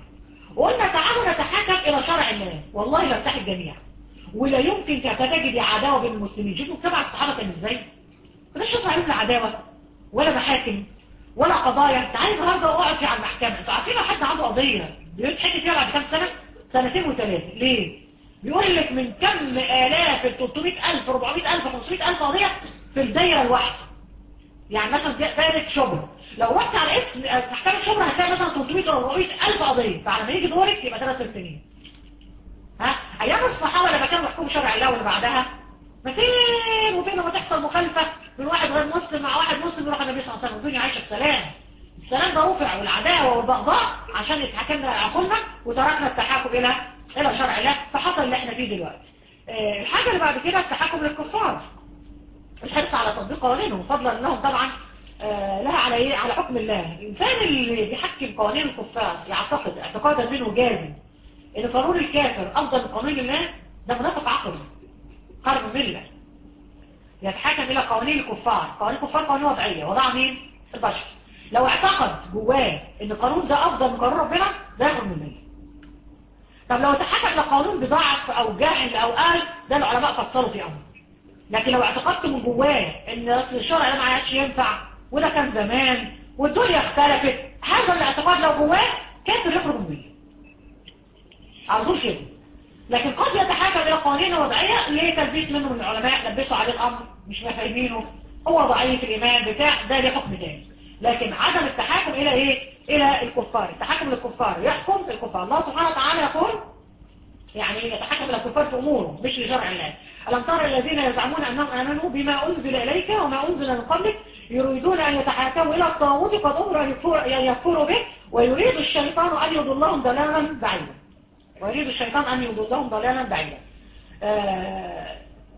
وقلنا تعالوا نتحاكم الى شرع الله والله لا يرتاح الجميع ولا يمكن تجد عداوه بين المسلمين شوفوا مجتمع الصحابه كان ازاي مش يطلع لا عداوه ولا محاكم ولا قضايا تعالي النهارده اقعد في على المحكمه انتوا عارفين لو حد عنده قضيه بيتحكي فيها بعد كام سنه سنتين وثلاثه ليه بيقول لك من كم آلاف ال 300000 400000 500000 قضية في الدايرة الواحدة يعني مثلا دايرة شبرا لو رحت على اسم محكمة شبرا هتلاقي مثلا 300 او 400000 قضية فعلى ما يجي دورك يبقى ثلاث سنين ها ايام الصحابة لما كانوا بيحكموا شرع الله واللي بعدها ما فين وفين لما تحصل مخالفة من واحد غير مسلم مع واحد مسلم يروح النبي صلى الله عليه وسلم الدنيا عايشة بسلام السلام ده رفع والعداوة والبغضاء عشان يتحكمنا عقولنا وتركنا التحاكم الى الى شرع الله فحصل اللي احنا فيه دلوقتي أه الحاجة اللي بعد كده التحكم للكفار الحرص على تطبيق قوانينهم فضلا انهم طبعا أه لها على ايه على حكم الله الانسان اللي بيحكم قوانين الكفار يعتقد اعتقادا منه جازم ان قانون الكافر افضل من قانون الله ده منافق عقلي قرب مله يتحكم الى قوانين الكفار قوانين الكفار قوانين وضعيه وضعها مين البشر لو اعتقد جواه ان القانون ده افضل من قانون ربنا ده ياخد من الله طب لو تحكم لقانون بضعف او جهل او قال ده العلماء فصلوا في امر لكن لو اعتقدت من جواه ان اصل الشرع ده ما عادش ينفع وده كان زمان والدنيا اختلفت هذا الاعتقاد لو جواه كافر يخرج من المله على طول كده لكن قد يتحاكم الى قوانين وضعيه ليه تلبيس منه من العلماء لبسوا عليه الامر مش فاهمينه هو ضعيف الايمان بتاع ده ليه حكم تاني لكن عدم التحاكم الى ايه الى الكفار التحاكم للكفار يحكم الكفار الله سبحانه وتعالى يقول يعني يتحكم الى الكفار في اموره مش لشرع الله ألم ترى الذين يزعمون أنهم آمنوا بما أنزل إليك وما أنزل من قبلك يريدون أن يتحاكموا إلى الطاغوت قد أمر أن يكفروا به ويريد الشيطان أن يضلهم ضلالا بعيدا ويريد الشيطان أن يضلهم ضلالا بعيدا آه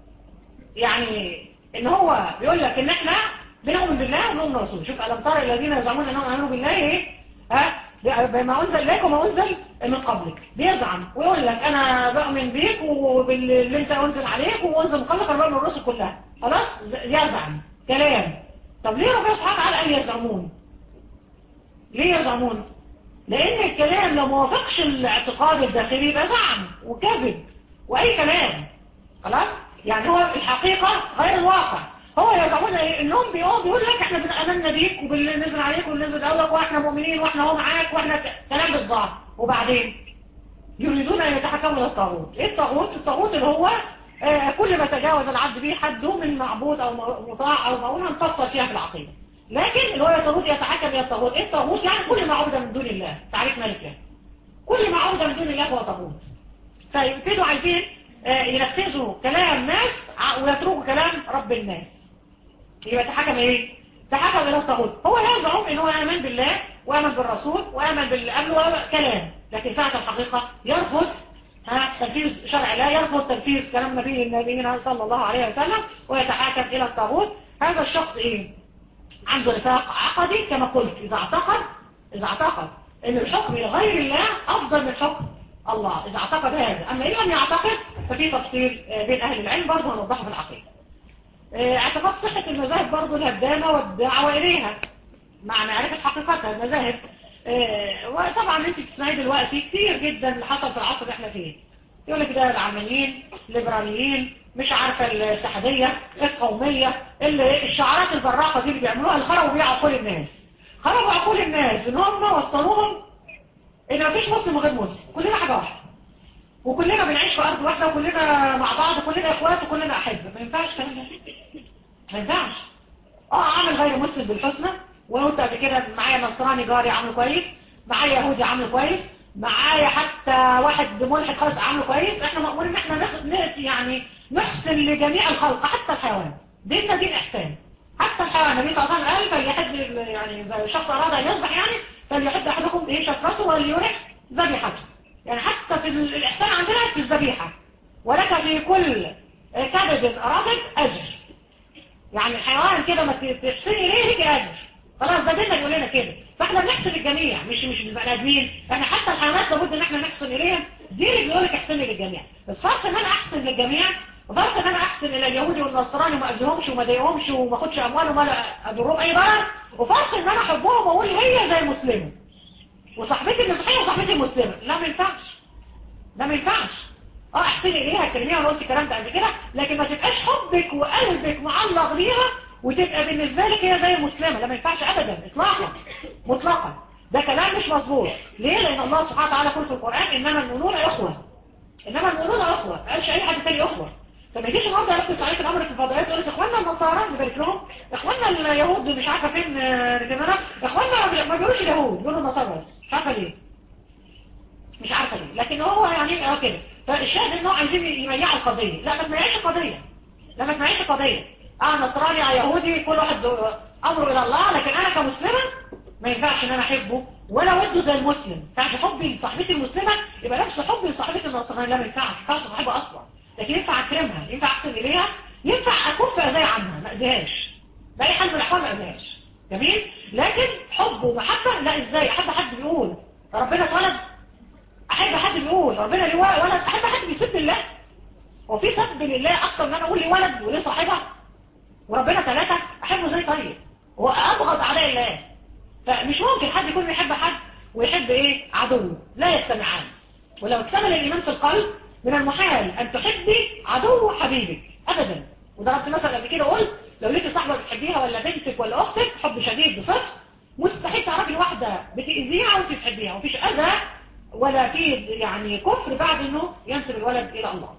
يعني إن هو بيقول لك إن إحنا بنؤمن بالله ونؤمن برسوله شوف ألم ترى الذين يزعمون أنهم آمنوا بالله إيه ها بما أنزل إليك وما أنزل من قبلك بيزعم ويقول لك أنا بؤمن بيك وباللي أنت أنزل عليك وأنزل من قبلك أنا بؤمن الرسل كلها خلاص يزعم كلام طب ليه ربنا سبحانه وتعالى قال يزعمون ليه يزعمون لأن الكلام لو ما وافقش الاعتقاد الداخلي يبقى زعم وكذب وأي كلام خلاص يعني هو الحقيقة غير الواقع هو يزعمون انهم بيقول بيقول لك احنا بنأمنا بيك وباللي نزل عليك واللي نزل قولك واحنا مؤمنين واحنا هو معاك واحنا كلام بالظاهر وبعدين يريدون ان يتحكموا الى الطاغوت ايه الطاغوت الطاغوت اللي هو آه كل ما تجاوز العبد به حده من معبود او مطاع او مؤون هنفصل فيها في العقيده لكن اللي هو الطاغوت يتحكم الى الطاغوت ايه الطاغوت يعني كل ما عبد من دون الله تعريف مالك يعني كل ما عبد من دون الله هو طاغوت فيبتدوا عايزين آه ينفذوا كلام ناس ويتركوا كلام رب الناس يبقى تحكم ايه تحكم الى الطاغوت هو يزعم ان هو يامن بالله ويامن بالرسول ويامن باللي قبله كلام لكن ساعه الحقيقه يرفض ها تنفيذ شرع الله يرفض تنفيذ كلام نبي نبينا صلى الله عليه وسلم ويتحاكم الى الطاغوت هذا الشخص ايه عنده نفاق عقدي كما قلت اذا اعتقد اذا اعتقد ان الحكم لغير الله افضل من حكم الله اذا اعتقد هذا اما ان لم يعتقد ففي تفصيل بين اهل العلم برضه هنوضحه في العقيده اعتقاد صحة المذاهب برضو الهدامة والدعوة إليها مع معرفة حقيقتها المذاهب اه وطبعا انت بتسمعي دلوقتي كتير جدا اللي حصل في العصر اللي احنا فيه يقول لك ده العلمانيين الليبراليين مش عارفة الاتحادية القومية اللي الشعارات البراقة دي اللي بيعملوها اللي خربوا بيها عقول الناس خربوا عقول الناس ان هم وصلوهم ان مفيش مسلم وغير مسلم كلنا حاجة واحدة وكلنا بنعيش في أرض واحدة وكلنا مع بعض وكلنا إخوات وكلنا أحبة ما ينفعش كلام ده ما ينفعش اه عامل غير مسلم بالحسنى وقلت قبل كده معايا نصراني جاري عامله كويس معايا يهودي عامله كويس معايا حتى واحد ملحد خالص عامله كويس احنا مأمورين ان احنا نأتي يعني نحسن لجميع الخلق حتى الحيوان ديننا دين احسان حتى الحيوان النبي صلى الله عليه وسلم قال فليحد يعني اذا شخص اراد ان يصبح يعني فليحد احدكم ايه شفرته وليرح ذبيحته يعني حتى في الإحسان عندنا في الذبيحة ولك في كل كبد رطب أجر يعني الحيوان كده ما تحسني ليه ليك أجر خلاص ده ديننا يقول لنا كده فاحنا بنحسن الجميع مش مش البني ادمين احنا حتى الحيوانات لابد ان احنا نحسن اليها دينك بيقول لك احسني للجميع بس فرق ان انا احسن للجميع وفرق ان انا احسن الى اليهودي والنصراني وما اذيهمش وما اضايقهمش وما اخدش اموالهم ولا اضرهم اي ضرر وفرق ان انا احبهم واقول هي زي المسلمه وصاحبتي المسيحيه وصاحبتي المسلمه لا ما ينفعش ده ما ينفعش اه احسني اليها كلميها وانا قلت الكلام ده قبل كده لكن ما تبقاش حبك وقلبك معلق بيها وتبقى بالنسبه لك هي زي مسلمه لا ما ينفعش ابدا اطلاقا مطلقا ده كلام مش مظبوط ليه لان الله سبحانه وتعالى يقول في القران انما المؤمنون اخوه انما المؤمنون اخوه ما قالش اي حد تاني اخوه فما يجيش النهارده يركز عليك الامر في الفضائيات يقول لك اخواننا النصارى نبارك لهم اخواننا اليهود مش عارفه فين رجالنا اخواننا ما بيقولوش اليهود بيقولوا النصارى بس مش عارفه ليه مش عارفه ليه لكن هو يعني اه كده فالشاهد انه عايزين يميعوا القضيه لا ما تميعش القضيه لا ما تميعش القضيه اه نصراني اه يهودي كل واحد امره الى الله لكن انا كمسلمه ما ينفعش ان انا احبه ولا وده زي المسلم ما ينفعش حبي لصاحبتي المسلمه يبقى نفس حبي لصاحبتي النصرانيه لا ما ينفعش ما ينفعش صاحبها اصلا لكن ينفع اكرمها ينفع احسن اليها ينفع اكف اذاها عنها ما اذيهاش باي حال من الاحوال ما اذيهاش جميل لكن حب ومحبه لا ازاي احب حد بيقول ربنا اتولد احب حد بيقول ربنا ليه ولد احب حد بيسب الله هو في سب لله اكتر من انا اقول لي ولد وليه صاحبها وربنا ثلاثه احبه زي طيب هو ابغض اعداء الله فمش ممكن حد يكون بيحب حد ويحب ايه عدو لا يجتمعان ولو اكتمل الايمان في القلب من المحال ان تحبي عدو حبيبك ابدا وضربت مثلا قبل كده قلت لو ليكي صاحبه بتحبيها ولا بنتك ولا اختك حب شديد بصدق مستحيل تعرفي واحده بتاذيها وانت بتحبيها ومفيش اذى ولا في يعني كفر بعد انه ينسب الولد الى الله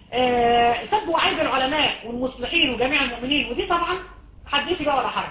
آه سبوا عيب العلماء والمصلحين وجميع المؤمنين ودي طبعا حديثي بقى ولا حرج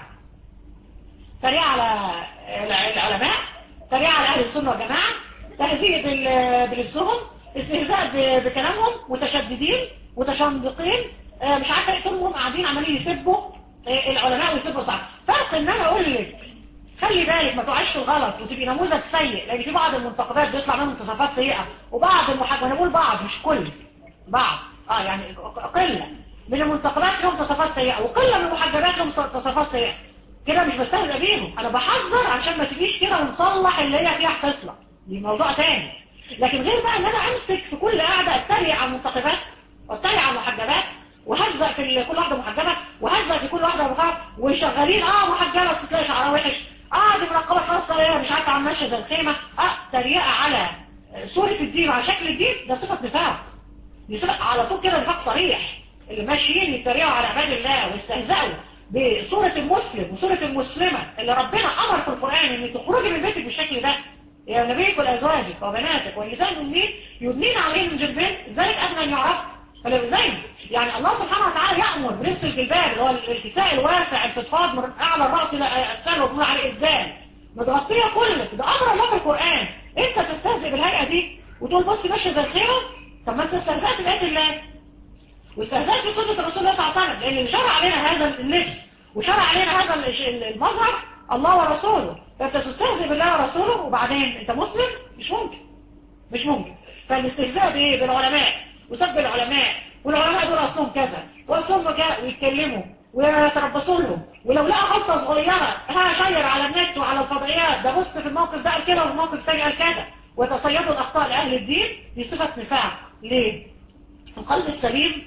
تريق على العلماء تريق على اهل السنه والجماعه تهزيء بلبسهم استهزاء بكلامهم متشددين متشنقين آه مش عارفه يقولهم قاعدين عمالين يسبوا آه العلماء ويسبوا صح فرق ان انا اقول لك خلي بالك ما تقعش في الغلط وتبقي نموذج سيء لان في بعض المنتقدات بيطلع منهم تصرفات سيئه وبعض المحاكمه انا بقول بعض مش كل بعض اه يعني قله من المنتقدات لهم تصرفات سيئه وقله من المحجبات لهم تصرفات سيئه كده مش بستهزئ بيهم انا بحذر عشان ما تجيش كده ونصلح اللي هي فيها تصلح دي موضوع تاني لكن غير بقى ان انا امسك في كل قاعده اتريق على المنتقبات واتريق على المحجبات وهزق في كل واحده محجبه وهزق في كل واحده محجبه وشغالين اه محجبه بس تلاقي شعرها وحش اه دي منقبه خاصه هي مش عارفه عم ماشيه زي الخيمه اه تريقه على صوره الدين وعلى شكل الدين ده صفه نفاق دي صفه على طول كده نفاق صريح اللي ماشيين يتريقوا على عباد الله ويستهزئوا بصورة المسلم وصورة المسلمة اللي ربنا أمر في القرآن ان تخرجي من بيتك بالشكل ده يا نبيك ولأزواجك وبناتك والنساء المؤمنين يدنين عليهم من جلبين ذلك أدنى أن يعرف فلو زي يعني الله سبحانه وتعالى يأمر بلبس الجلباب اللي هو الكساء الواسع الفضفاض من أعلى الرأس إلى أسفل وبناء على إسدال متغطية كلك ده أمر الله في القرآن أنت تستهزئ بالهيئة دي وتقول بصي ماشية زي الخيرة طب ما أنت استهزأت بآية الله واستهزأت في سنة الرسول الله صلى الله عليه وسلم لأن اللي شرع علينا هذا اللبس وشرع علينا هذا المظهر الله ورسوله فأنت تستهزئ بالله ورسوله وبعدين أنت مسلم مش ممكن مش ممكن فالاستهزاء بإيه بالعلماء وسب العلماء والعلماء دول أصلهم كذا وأصلهم كذا ويتكلموا ويتربصوا لهم ولو لقى غلطة صغيرة ها شير على النت وعلى الفضائيات ده بص في الموقف ده قال كده وفي الموقف الثاني قال كذا وتصيدوا الأخطاء لأهل الدين دي صفة نفاق ليه؟ القلب السليم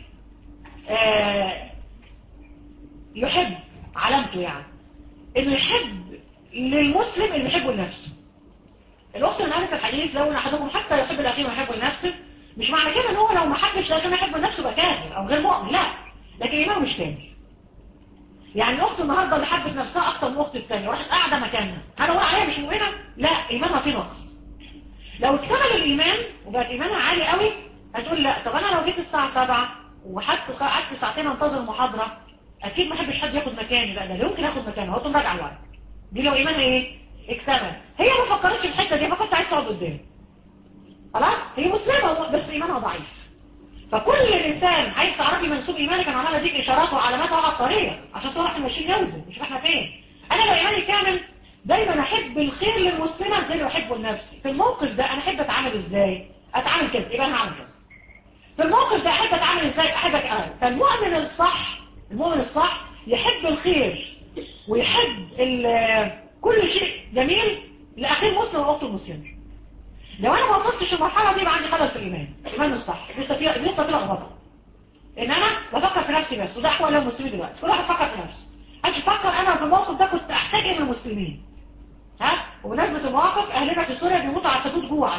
آه يحب علامته يعني انه يحب للمسلم اللي بيحبه لنفسه الوقت من قالت الحديث لو ان احدكم حتى يحب الاخير ويحبه لنفسه مش معنى كده ان هو لو ما حبش الاخير يحبه لنفسه يبقى كافر او غير مؤمن لا لكن ايمانه مش كامل يعني اخت النهارده اللي حبت نفسها اكتر من اخت الثانيه وراحت قاعده مكانها انا اقول عليها مش مؤمنه لا ايمانها فيه نقص لو اكتمل الايمان وبقت ايمانها عالي قوي هتقول لا طب انا لو جيت الساعه 7 وحتى قعدت ساعتين انتظر المحاضره اكيد ما احبش حد ياخد مكاني بقى ده يمكن اخد مكانه هو راجع الورق دي لو ايمانها ايه اكتمل هي ما فكرتش في الحته دي فكرت عايز تقعد قدامي خلاص هي مسلمه بس ايمانها ضعيف فكل انسان عايز تعرفي منسوب ايمانك انا عمال اديك اشارات وعلامات على الطريق عشان تعرف احنا ماشيين نوزن مش احنا فين انا لو ايماني كامل دايما احب الخير للمسلمه زي اللي بحبه لنفسي في الموقف ده انا احب اتعامل ازاي اتعامل كذا يبقى انا هعمل كذا في الموقف ده احب اتعامل ازاي احبك انا فالمؤمن الصح المؤمن الصح يحب الخير ويحب كل شيء جميل لاخيه مسلم واخته مسلمه لو انا ما وصلتش المرحله دي يبقى عندي خلل في الايمان الايمان الصح لسه فيها لسه فيها لخبطه ان انا بفكر في نفسي بس وده احوال المسلمين دلوقتي كل واحد فكر في نفسه اجي افكر انا في الموقف ده كنت احتاج ايه من المسلمين ها وبمناسبة المواقف اهلنا في سوريا بيموتوا على الحدود جوعا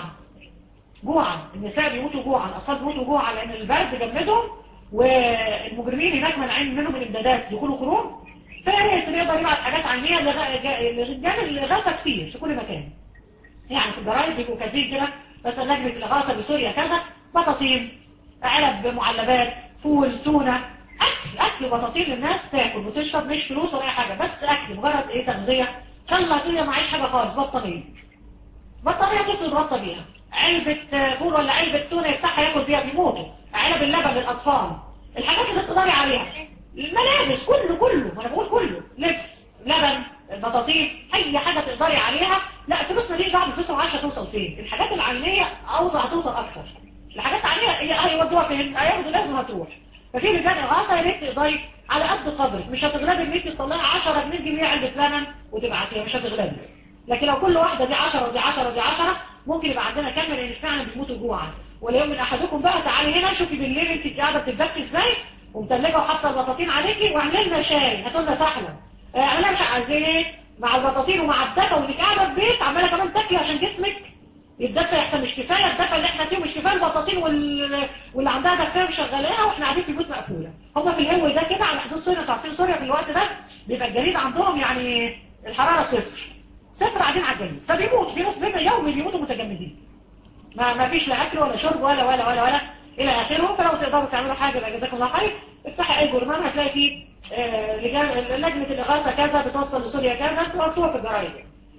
جوعا النساء بيموتوا جوعا الاطفال بيموتوا جوعا لان البرد جمدهم والمجرمين هناك منعين منهم الامدادات دخول خروج فيا ريت يقدر يبعت حاجات عنية لرجال الإغاثة كتير في كل مكان يعني في الجرايد بيبقوا كاتبين كده مثلا لجنة الإغاثة بسوريا كذا بطاطين علب معلبات فول تونة أكل أكل بطاطين للناس تاكل وتشرب مش فلوس ولا أي حاجة بس أكل مجرد إيه تغذية إن شاء الله تقول معيش حاجة خالص بطانية بطانية طفل يتغطى بيها علبة فول ولا علبة تونة يفتحها ياكل بيها بيموتوا علب اللبن للأطفال الحاجات اللي تقدري عليها الملابس كله كله وانا بقول كله لبس لبن بطاطين اي حاجة تقدري عليها لا الفلوس ماليش دعوه بالفلوس وعايشه توصل فين الحاجات العينيه اوسع هتوصل اكتر الحاجات العينيه هي هيودوها فين هياخدوا لازم هتروح ففي رجال اغاثه يا ريت تقدري على قد قدرك مش هتغلبي ان انت تطلعي 10 جنيه جنيه علبه لبن وتبعتيها مش هتغلبي لكن لو كل واحده دي 10 ودي 10 ودي 10 ممكن يبقى عندنا كام لان فعلا بيموتوا جوعا ولا يوم من احدكم بقى تعالي هنا شوفي بالليل انت قاعده بتتبكي ازاي ومتلجه وحاطه البطاطين عليكي واعملي لنا شاي هاتوا لنا سحله اعملي مش عايزين مع البطاطين ومع الدفا وانك قاعده في البيت عماله كمان تاكلي عشان جسمك الدفا يحسن مش كفايه الدفا اللي احنا فيه مش كفايه البطاطين وال... واللي عندها دفايه مشغلاها واحنا قاعدين في البيوت مقفوله هم في الهو ده كده على حدود سوريا تعرفين سوريا في الوقت ده بيبقى الجليد عندهم يعني الحراره صفر صفر قاعدين على الجليد فبيموت في ناس بينا يومي بيموتوا متجمدين ما ما فيش لا اكل ولا شرب ولا ولا ولا ولا الى اخره فلو تقدروا تعملوا حاجه يبقى جزاكم الله خير افتحي اي جرمان هتلاقي فيه آه لجان لجنه الاغاثه كذا بتوصل لسوريا كذا تحطوها في الجرايد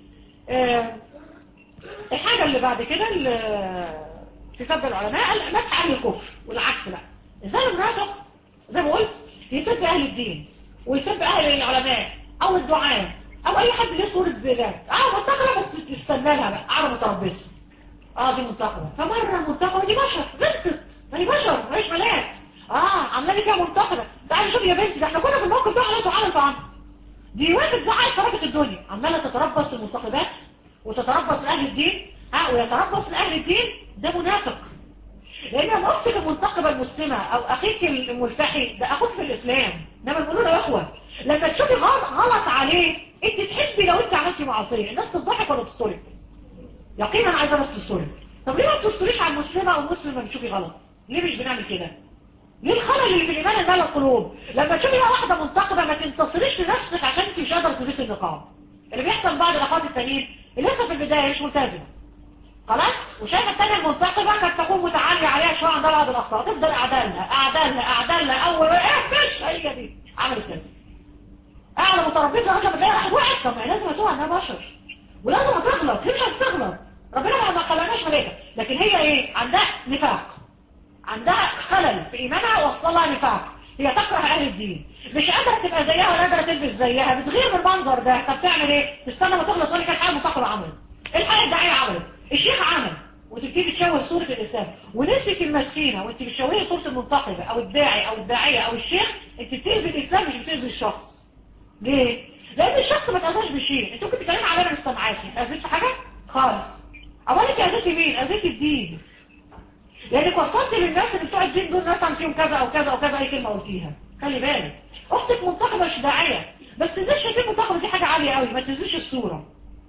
آه الحاجه اللي بعد كده اللي في سب العلماء مدح اهل الكفر والعكس بقى ازاي المنافق زي ما قلت يسب اهل الدين ويسب اهل العلماء او الدعاء او اي حد ليه صوره بلاد اه منتقبه بس تستنى لها بقى قاعده متربصه اه دي منتقبه فمره منتقبه دي بشر غلطت ما هي بشر ما هيش ملاك اه عامله لي فيها منتقده تعالي شوفي يا بنتي ده احنا كنا في الموقف ده على تعالى طعم دي واحد زعل خربت الدنيا عماله تتربص المنتقدات وتتربص لاهل الدين ها ويتربص لاهل الدين ده منافق لان لما اختك المنتقبه المسلمه او اخيك الملتحي ده اخوك في الاسلام انما بيقولوا له اخوه لما تشوفي غلط, غلط عليه انت تحبي لو انت عملتي معصيه الناس تضحك ولا تسترك يقينا عايزه بس تسترك طب ليه ما تستريش على المسلمه او المسلم لما تشوفي غلط ليه مش بنعمل كده ليه الخلل اللي في الايمان مال القلوب لما تشوفي واحده منتقبه ما تنتصريش لنفسك عشان انت مش قادره تلبسي النقاب اللي بيحصل بعض الاخوات التانيين اللي لسه في البدايه مش ملتزمه خلاص وشايفه الثانيه المنتقبه كانت تكون متعاليه عليها شويه عندها بعض الاخطاء تفضل اعدالها اعدالها اعدالها اول ايه مش هي دي عملت كذا قاعده متربصه لغايه ما تلاقي واحد وقعت طب ما هي لازم تقع انها بشر ولازم تغلط هي مش هتغلط ربنا ما خلقناش ملائكه لكن هي ايه عندها نفاق عندها خلل في ايمانها وصلها نفاق هي تكره اهل الدين مش قادره تبقى زيها ولا قادره تلبس زيها بتغير من المنظر ده طب تعمل ايه تستنى ما تغلط تقول لك الحاجه منتقبه عملت الحاجه الداعيه عملت الشيخ عمل وتبتدي تشوه صورة الإنسان ونسيك المسكينة وانت بتشوهي صورة المنتقبة أو الداعي أو الداعية أو الشيخ انت بتأذي الإسلام مش بتأذي الشخص ليه؟ لأن الشخص ما تأذاش بشيء انت ممكن تتكلم علينا مش سامعاكي أذيت في حاجة؟ خالص أولا انت أذيتي مين؟ أذيتي الدين لأنك وصلت للناس اللي بتوع الدين دول مثلا فيهم كذا أو كذا أو كذا أي كلمة قلتيها خلي بالك أختك منتقبة مش داعية بس تنزلش شايفين منتقبة دي حاجة عالية قوي ما تنزلش الصورة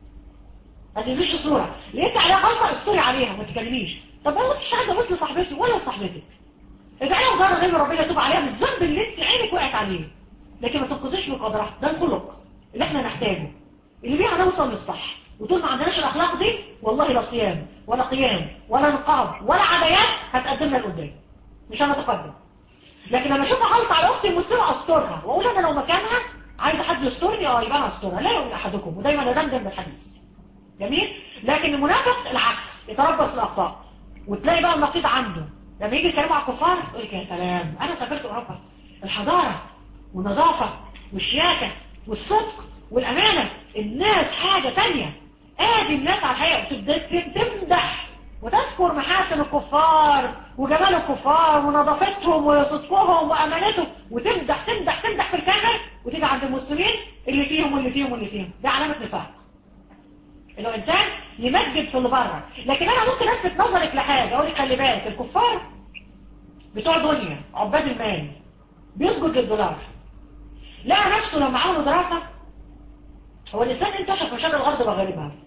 ما تنزلش الصورة لقيت عليها غلطة استوري عليها ما تكلميش طب انا مش عايزه قلت لصاحبتي ولا لصاحبتك ادعي لها مجرد غير ربنا يتوب عليها بالذنب اللي انت عينك وقعت عليه لكن ما تنقذيش من قدرها ده الخلق اللي احنا نحتاجه اللي بيه هنوصل للصح وطول ما عندناش الاخلاق دي والله لا صيام ولا قيام ولا نقاب ولا عبايات هتقدمنا لقدام مش هنتقدم لكن لما اشوف غلط على اختي المسلمه استرها واقول انا لو مكانها عايزه حد يسترني اه يبقى انا استرها لا يؤمن احدكم ودايما ندندن بالحديث جميل لكن المنافق العكس يتربص الاخطاء وتلاقي بقى النقيض عنده لما يجي يتكلموا على الكفار يقول لك يا سلام انا سافرت اوروبا الحضاره والنظافه والشياكه والصدق والامانه الناس حاجه تانية ادي الناس على الحقيقه وتمدح وتذكر محاسن الكفار وجمال الكفار ونظافتهم وصدقهم وامانتهم وتمدح تمدح تمدح في الكامل وتيجي عند المسلمين اللي فيهم واللي فيهم واللي فيهم ده علامه نفاق انه انسان يمجد في اللي بره لكن انا ممكن الفت نظرك لحاجه اقول لك خلي بالك الكفار بتوع دنيا عباد المال بيسجد للدولار لقى نفسه لما عملوا دراسه هو الانسان انتشر في شرق الغرب وغالبها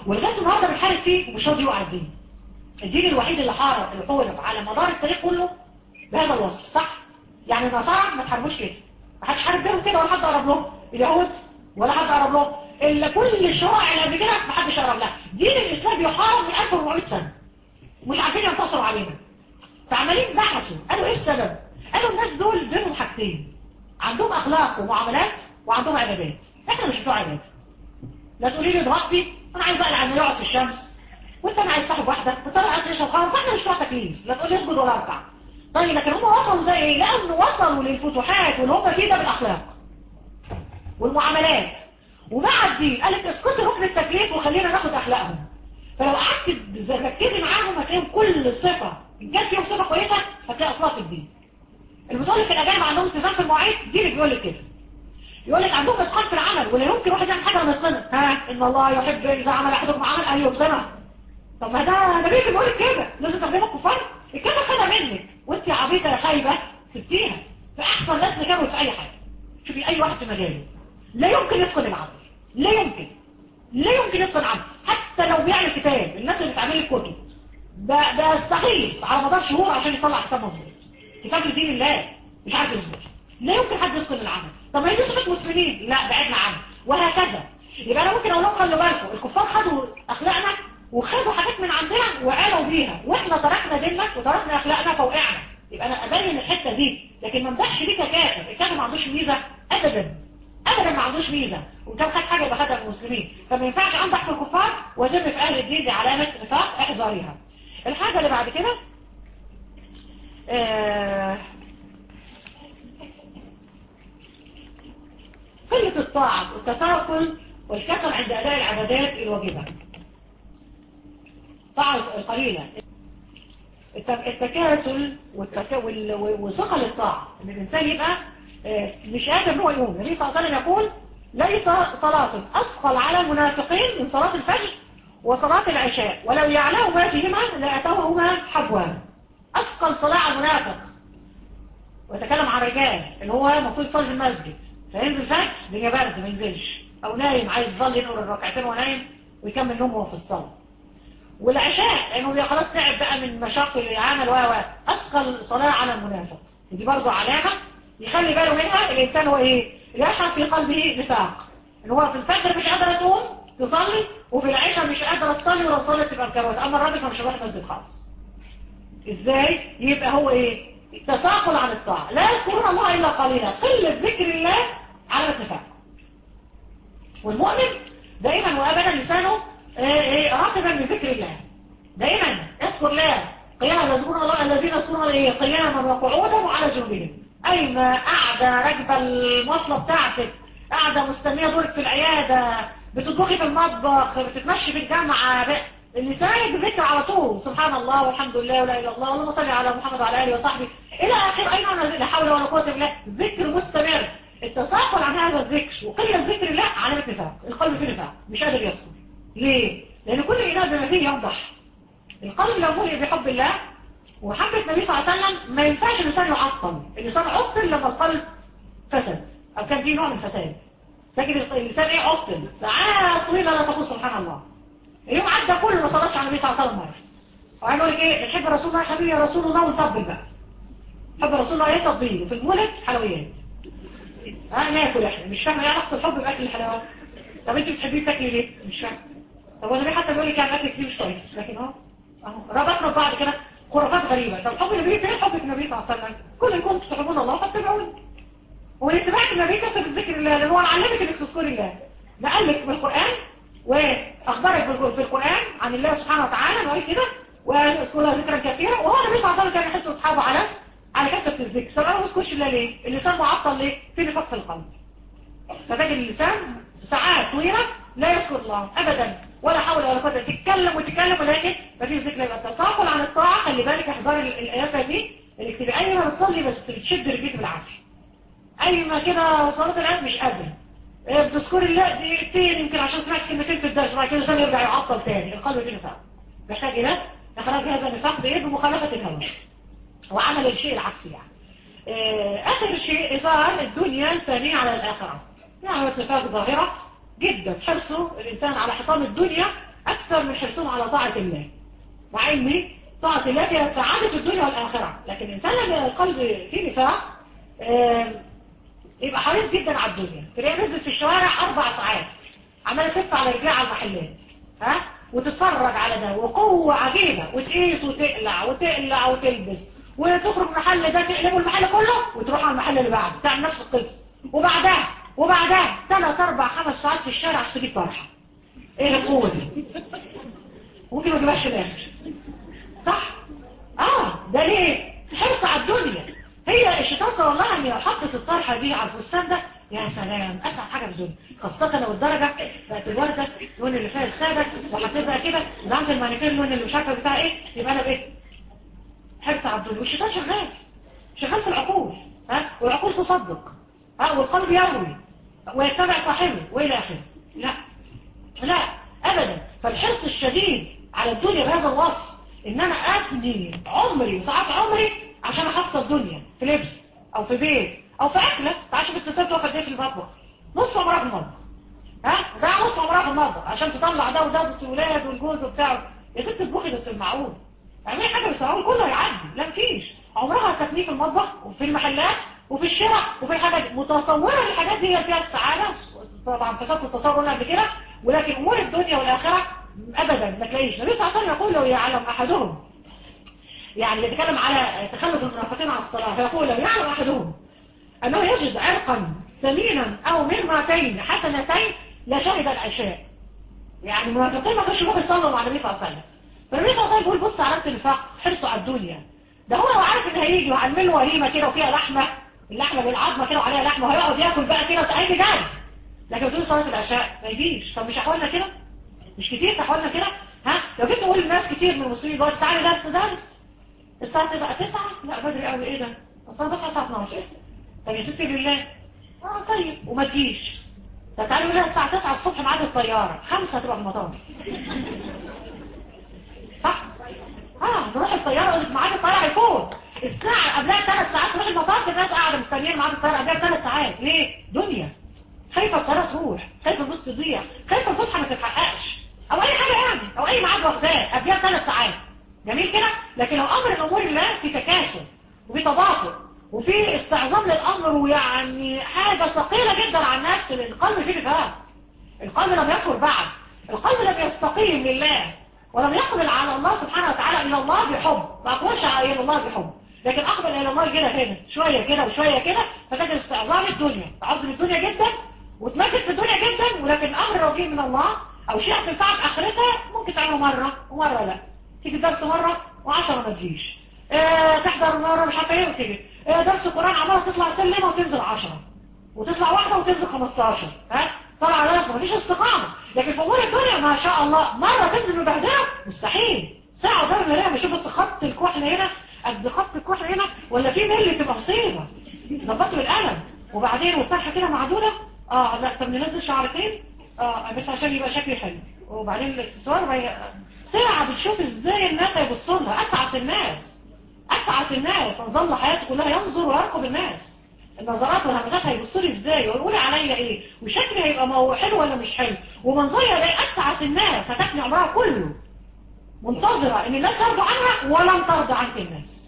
ولغايه النهارده بنحارب فيه ومش راضي يوقع الدين الدين الوحيد اللي حارب اللي حورب على مدار التاريخ كله بهذا الوصف صح يعني النصارى ما تحاربوش كده ما حدش حارب بيهم كده ولا حد قرب لهم اليهود ولا حد قرب لهم الا كل الشرائع اللي قبل كده ما حدش قرب لها دين الاسلام بيحارب من 1400 سنه مش عارفين ينتصروا علينا فعمالين بحثوا قالوا ايه السبب قالوا الناس دول بينهم حاجتين عندهم اخلاق ومعاملات وعندهم عبادات احنا مش بتوع عباده لا تقولي لي دلوقتي انا عايز بقى العم يقعد في الشمس وانت انا عايز صاحب واحده وانت انا عايز تشرب خمر فاحنا مش بتوع تكليف لا تقول لي اسجد ولا اركع طيب لكن هم وصلوا ده ايه لانه وصلوا للفتوحات واللي هم فيه ده بالاخلاق والمعاملات ومع الدين قالت اسقطي ركن التكليف وخلينا ناخد اخلاقهم فلو قعدت ركزي معاهم هتلاقيهم كل صفه ان كانت فيهم صفه كويسه هتلاقي اصلها في الدين اللي بتقول لك الاجانب عندهم التزام في المواعيد دي اللي بيقول لك كده يقول لك عندهم اتقان في العمل ولا يمكن واحد يعمل حاجه ويتقنها ها ان الله يحب اذا عمل احدكم عمل ان يتقنه طب ما ده النبي بيقول لك كده لازم تخدموا الكفار الكلمه خدها منك وانت يا عبيطه يا خايبه سبتيها فاحسن ناس نكمل في اي حاجه شوفي اي واحد في مجاله لا يمكن يتقن العمل لا يمكن لا يمكن يتقن العمل حتى لو بيعمل كتاب الناس اللي بتعمل الكتب ده ده استغيث على مدار شهور عشان يطلع كتاب مظبوط كتاب لدين الله مش عارف يظبط لا يمكن حد يتقن العمل طب ما هي دي صفه مسلمين لا بعدنا عنه وهكذا يبقى انا ممكن اقول لهم خلوا بالكم الكفار خدوا اخلاقنا وخدوا حاجات من عندنا وقالوا بيها واحنا تركنا ديننا وتركنا اخلاقنا فوقعنا يبقى انا ابين الحته دي لكن ما امدحش بيه ككافر الكافر ما عندوش ميزه ابدا ابدا ما عندوش ميزه وكان خد حاجه يبقى خدها المسلمين فما ينفعش امدح في الكفار واذم في اهل الدين دي علامه نفاق احذريها الحاجه اللي بعد كده آه قلة الطاعة والتساقل والكسل عند أداء العبادات الواجبة طاعة القليلة التكاسل والتك... وال... وثقل الطاعة ان الإنسان يبقى مش قادر ان هو يقوم النبي صلى الله عليه وسلم يقول ليس صلاة أثقل على المنافقين من صلاة الفجر وصلاة العشاء ولو يعلموا ما فيهما لأتوهما حبوا أثقل صلاة على المنافق ويتكلم عن الرجال اللي هو المفروض يصلي في المسجد فينزل فجر الدنيا برد ما ينزلش او نايم عايز يصلي ينقر الركعتين ونايم ويكمل نومه وهو في الصلاه والعشاء لانه يعني خلاص تعب بقى من مشاق العمل و اثقل صلاه على المنافق دي برضه علامه يخلي باله منها الانسان هو ايه يشعر في قلبه نفاق ان هو في الفجر مش قادره تقوم تصلي وفي العشاء مش قادره تصلي ولو صلت تبقى مكروت اما الراجل فمش هيروح المسجد خالص ازاي يبقى هو ايه تساقل عن الطاعة لا يذكرون الله إلا قليلا قلة ذكر الله على الاتفاق والمؤمن دائما وأبدا لسانه راقبا بذكر الله دائما يذكر الله قياما يذكرون الله الذين يذكرون الله قياما وقعودا وعلى جنوبهم أي ما قاعدة راكبه المواصلة بتاعتك قاعدة مستنية دورك في العيادة بتطبخي في المطبخ بتتمشي في الجامعة اللسان بذكر على طول سبحان الله والحمد لله ولا اله الا الله اللهم صل على محمد وعلى اله وصحبه الى اخر اي معنى لا حول ولا قوه الا بالله ذكر مستمر التساقل عن هذا الذكر وقله ذكر الله علامه نفاق القلب فيه نفاق مش قادر يصبر ليه لان كل اناء بما فيه ينضح القلب لو ملئ بحب الله وحب النبي صلى الله عليه وسلم ما ينفعش اللسان يعطل اللسان عطل لما القلب فسد او كان فيه نوع من الفساد تجد اللسان ايه عطل ساعات طويله لا تقول سبحان الله اليوم عدى كله ما صلاش على النبي صلى الله عليه وسلم مرة وقال لك ايه بتحب رسول الله حبيبي يا رسول الله ونطبل بقى حب رسول الله ايه تطبيل وفي المولد حلويات ها ناكل احنا مش فاهم ايه علاقه الحب باكل الحلويات طب انت بتحبيه تاكلي ليه مش فاهم طب هو النبي حتى بيقول لك يعني اكل كتير مش كويس لكن اهو اهو ربطنا ببعض كده خرافات غريبه طب حب النبي فين حبك النبي صلى الله عليه وسلم كل اللي كنتم تحبون الله فاتبعوني والاتباع النبي كسب الذكر الله لان هو علمك انك تذكري الله نقل لك بالقران واخبرك في القرآن عن الله سبحانه وتعالى وقال كده واذكرها ذكرا كثيرا وهو النبي صلى الله عليه وسلم كان يحس اصحابه على على كثره الذكر طب انا ما اذكرش الله ليه اللسان معطل ليه في نفاق في القلب فتجد اللسان ساعات طويله لا يذكر الله ابدا ولا حول ولا قوه تتكلم وتتكلم ولكن ما فيش ذكر يبقى تساقل عن الطاعه خلي بالك احذار الايات دي اللي تبقى اي ما بتصلي بس بتشد رجليك بالعافيه اي ما كده صلاه العيد مش قادره بتذكري الله دقيقتين يمكن عشان سمعت كلمتين في الدرس بعد كده الانسان يرجع يعطل تاني القلب فيه نفاق محتاج الى اخراج هذا النفاق بايه بمخالفه الهوى وعمل الشيء العكسي يعني اخر شيء اظهار الدنيا ثانيه على الاخره يعني نفاق ظاهره جدا حرصه الانسان على حطام الدنيا اكثر من حرصهم على طاعه الله مع ان طاعه الله هي سعاده الدنيا والاخره لكن الانسان لما القلب فيه نفاق آم، يبقى حريص جدا على الدنيا تلاقيه نزل في الشوارع اربع ساعات عماله تلف على رجليها على المحلات ها وتتفرج على ده وقوه عجيبه وتقيس وتقلع وتقلع وتلبس وتخرج من المحل ده تقلبه المحل كله وتروح على المحل اللي بعده تعمل نفس القصه وبعدها وبعدها ثلاث اربع خمس ساعات في الشارع عشان تجيب طرحه ايه القوه دي ممكن ما تجيبهاش في الاخر صح اه ده ليه حرص على الدنيا هي الشيطان صلى الله عليه وسلم حطت الطرحه دي على الفستان ده يا سلام اسعد حاجه في الدنيا خاصه لو الدرجه بقت الورده اللون اللي فيها الساده وهتبقى كده ودعمت المانيكير اللون اللي مش عارفه بتاع ايه يبقى انا بايه حرص على الدنيا والشيطان شغال شغال في العقول ها والعقول تصدق ها والقلب يروي ويتبع صاحبه والى اخره لا لا ابدا فالحرص الشديد على الدنيا بهذا الوصف ان انا افني عمري وساعات عمري عشان احصل الدنيا في لبس او في بيت او في اكله تعال شوف الستات واخد ايه في المطبخ نص عمرها في المطبخ ها ده نص عمرها في المطبخ عشان تطلع ده وده بس الولاد والجوز وبتاع يا ست اطبخي بس المعقول اعملي حاجه بس المعقول كله هيعدي لا مفيش عمرها هتكنيه في المطبخ وفي المحلات وفي الشارع وفي الحاجات دي متصوره الحاجات دي هي فيها السعاده طبعا كسبت التصور قلنا قبل كده ولكن امور الدنيا والاخره ابدا ما تلاقيش النبي صلى الله عليه وسلم يقول لو يعلم احدهم يعني يتكلم على تخلف المنافقين عن الصلاه فيقول لو يعلم احدهم انه يجد عرقا ثمينا او مرمتين حسنتين لشهد العشاء يعني المنافقين ما كانش يروحوا يصلوا مع النبي صلى الله عليه وسلم فالنبي صلى الله عليه وسلم بيقول بص علامه النفاق حرصوا على الدنيا ده هو لو عارف ان هيجي وهعمل له وليمه كده وفيها لحمه اللحمه بالعظمه كده وعليها لحمه وهيقعد ياكل بقى كده وتعيد جاي لكن بتقول صلاه العشاء ما يجيش طب مش احوالنا كده مش كتير احوالنا كده ها لو جيت تقول للناس كتير من المسلمين دلوقتي تعالي درس درس الساعه 9 9 لا بدري قوي ايه ده اصل انا بصحى الساعه 12 طب يا ستي لله اه طيب وما تجيش طب تعالي قولي الساعه 9 الصبح ميعاد الطياره 5 هتبقى في المطار صح اه نروح الطياره قلت ميعاد الطياره هيكون الساعه قبلها ثلاث ساعات تروح المطار الناس قاعده مستنيين ميعاد الطياره قبلها ثلاث ساعات ليه دنيا خايفه الطياره تروح خايفه البص تضيع خايفه الفسحه ما تتحققش او اي حاجه يعني او اي ميعاد واخداه قبلها ثلاث ساعات جميل كده لكن لو امر من امور الله في تكاسل وفي تباطؤ وفي استعظام للامر ويعني حاجه ثقيله جدا على النفس لان القلب فيه نفاق القلب لم يكفر بعد القلب لم يستقيم لله ولم يقبل على الله سبحانه وتعالى الى الله بحب ما اقبلش الى الله بحب لكن اقبل الى الله كده هنا شويه كده وشويه كده فتجد استعظام الدنيا تعظم الدنيا جدا وتمجد في الدنيا جدا ولكن امر لو جه من الله او شيء تنفعك اخرتها ممكن تعمله مره ومره لا تيجي درس مره وعشرة ما تجيش اه تحضر مره مش عارفه ايه وتيجي اه درس القران عماله تطلع سلمه وتنزل 10 وتطلع واحده وتنزل 15 ها طلع راسه مفيش استقامه لكن في امور الدنيا ما شاء الله مره تنزل مبهدله مستحيل ساعه ودرس هنا بشوف بس خط الكحل هنا قد خط الكحل هنا ولا في ملي تبقى مصيبه ظبطت بالقلم وبعدين والطرحه كده معدوله اه لا طب ننزل شعرتين اه بس عشان يبقى شكلي حلو وبعدين الاكسسوار بي... ساعة بتشوف ازاي الناس هيبصوا لها اتعس الناس اتعس الناس نظل حياته كلها ينظر ويرقب الناس النظرات والهمزات هيبصوا لي ازاي ويقولوا عليا ايه وشكلي هيبقى مو حلو ولا مش حلو ومنظري هيبقى اتعس الناس هتفني عمرها كله منتظرة ان الناس يرضوا عنها ولن ترضى عنك الناس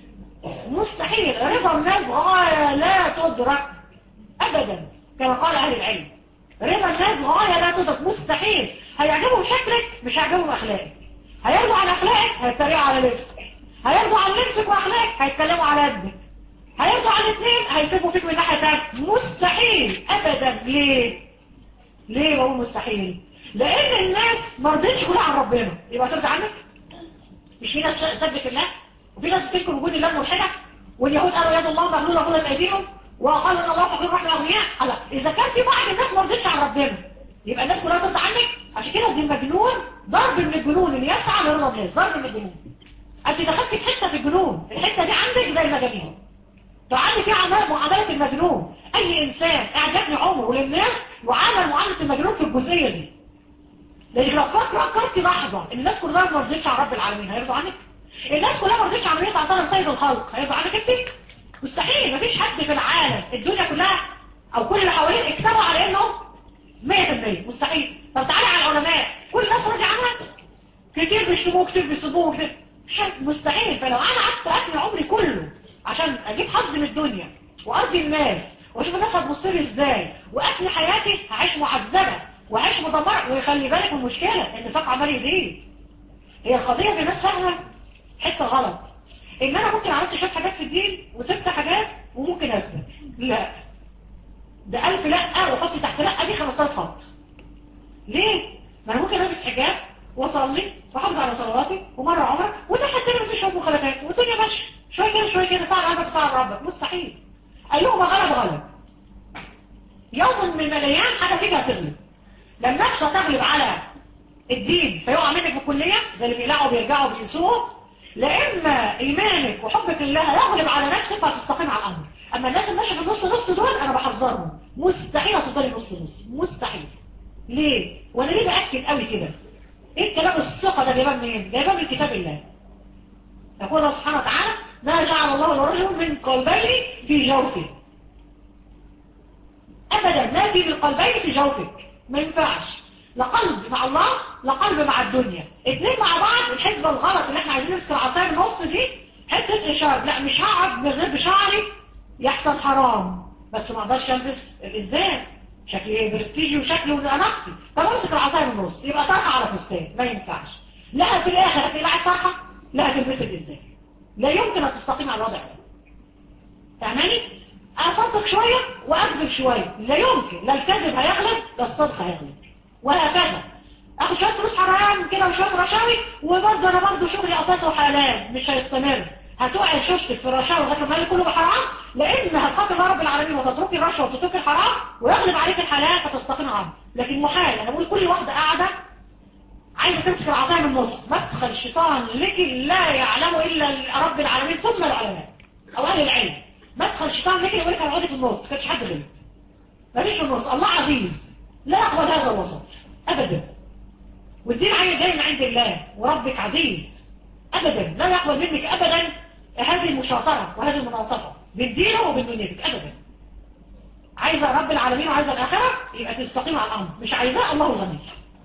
مستحيل رضا الناس غاية لا تدرك ابدا كما قال اهل العلم رضا الناس غاية لا تدرك مستحيل هيعجبهم شكلك مش هيعجبهم اخلاقك هيرضوا عن اخلاقك هيتريقوا على لبسك هيرضوا عن لبسك واخلاقك هيتكلموا على قدك هيرضوا عن الاثنين هيسيبوا فيك من ناحيه ثانيه مستحيل ابدا ليه ليه بقول مستحيل لان الناس ما رضتش كلها عن ربنا يبقى ترضى عنك مش في ناس سبت الله وفي ناس بتذكر وجود الله ملحده واليهود قالوا يد الله مغلوله غلت ايديهم وقالوا ان الله فقير رحمه اغنياء هلا اذا كان في بعض الناس ما رضتش عن ربنا يبقى الناس كلها ترضى عنك عشان كده دي مجنون ضرب من الجنون اللي يسعى لرضا الناس ضرب من الجنون انت دخلت في حته في الجنون الحته دي عندك زي المجانين تعامل فيها معامله المجنون اي انسان اعجبني عمره للناس يعامل معامله المجنون في الجزئيه دي لان لو فكرت لحظه ان الناس كلها ما رضتش عن رب العالمين هيرضوا عنك الناس كلها ما رضتش عن النبي صلى الله عليه وسلم سيد الخلق هيرضوا عنك انت مستحيل مفيش حد في العالم الدنيا كلها او كل اللي حواليه اكتبوا على انه 100% مستحيل طب تعالى على العلماء كل الناس راضي عنها كتير بيشتموه كتير بيسيبوه كتير شايف مستحيل فلو انا قعدت اكل عمري كله عشان اجيب حظ من الدنيا وارضي الناس واشوف الناس هتبص لي ازاي واكل حياتي هعيش معذبه وهعيش مدمره ويخلي بالك من المشكله ان النفاق عمال يزيد هي القضيه في الناس فاهمه حته غلط ان انا ممكن عملت شويه حاجات في الدين وسبت حاجات وممكن اسلم لا ده ألف لا وحط تحت لا دي 15 خط ليه؟ ما انا ممكن البس حجاب واصلي واحافظ على صلواتي ومره عمره وده حتى مفيش شويه مخالفات والدنيا ماشيه شويه كده شويه كده ساعه ربك ساعه ربك مستحيل ايهما غلب غلب يوم من الايام حاجه فيك هتغلب لما النفس هتغلب على الدين فيقع منك في الكليه زي اللي بيقلعوا بيرجعوا بيسوقوا لإما إيمانك وحبك لله يغلب على نفسك فهتستقيم على الأمر أما الناس اللي ماشيه في النص نص دول أنا بحذرهم مستحيل هتفضلي نص نص مستحيل ليه؟ وأنا ليه بأكد قوي كده؟ إيه الكلام الثقة ده جايبها منين؟ جايبها من كتاب الله يقول الله سبحانه وتعالى ما جعل الله لرجل من قلبين في جوفه أبدا ما في من قلبين في جوفك ما ينفعش لا قلب مع الله لا قلب مع الدنيا اتنين مع بعض الحزبة الغلط اللي احنا عايزين نمسك العصاية النص دي حتة اشارة لا مش هقعد من غير بشعري يحصل حرام بس ما اقدرش البس الازاي شكلي ايه برستيجي وشكلي انقطي طب امسك العصاية من النص يبقى طرحة على فستان ما ينفعش لا في الاخر هتقلع الطرحة لا هتلبس الازاي لا يمكن هتستقيم على الوضع ده فاهماني اصدق شوية واكذب شوية لا يمكن لا الكذب هيغلب لا الصدق هيغلب وهكذا اخد شوية فلوس حرام كده وشوية رشاوي وبرضه انا برضه شغلي اساسه حلال مش هيستمر هتقع شوشتك في الرشاوي لغايه المال كله بحرام لان هتخاطب رب العالمين وتتركي الرشوه وتتركي الحرام ويغلب عليك الحلال فتستقيم عنه لكن محال انا بقول كل واحده قاعده عايزه تمسك العصايه من النص مدخل الشيطان لك لا يعلمه الا رب العالمين ثم العلماء او اهل العلم مدخل الشيطان لك يقول لك انا اقعدي في النص كانش حد غيرك ماليش في النص الله عزيز لا يقبل هذا الوسط أبدا والدين عين جاي من عند الله وربك عزيز أبدا لا يقبل منك أبدا هذه المشاطرة وهذه المناصفة بين دينه وبين دنيتك أبدا عايزة رب العالمين وعايزة الآخرة يبقى تستقيم على الأمر مش عايزاه الله غني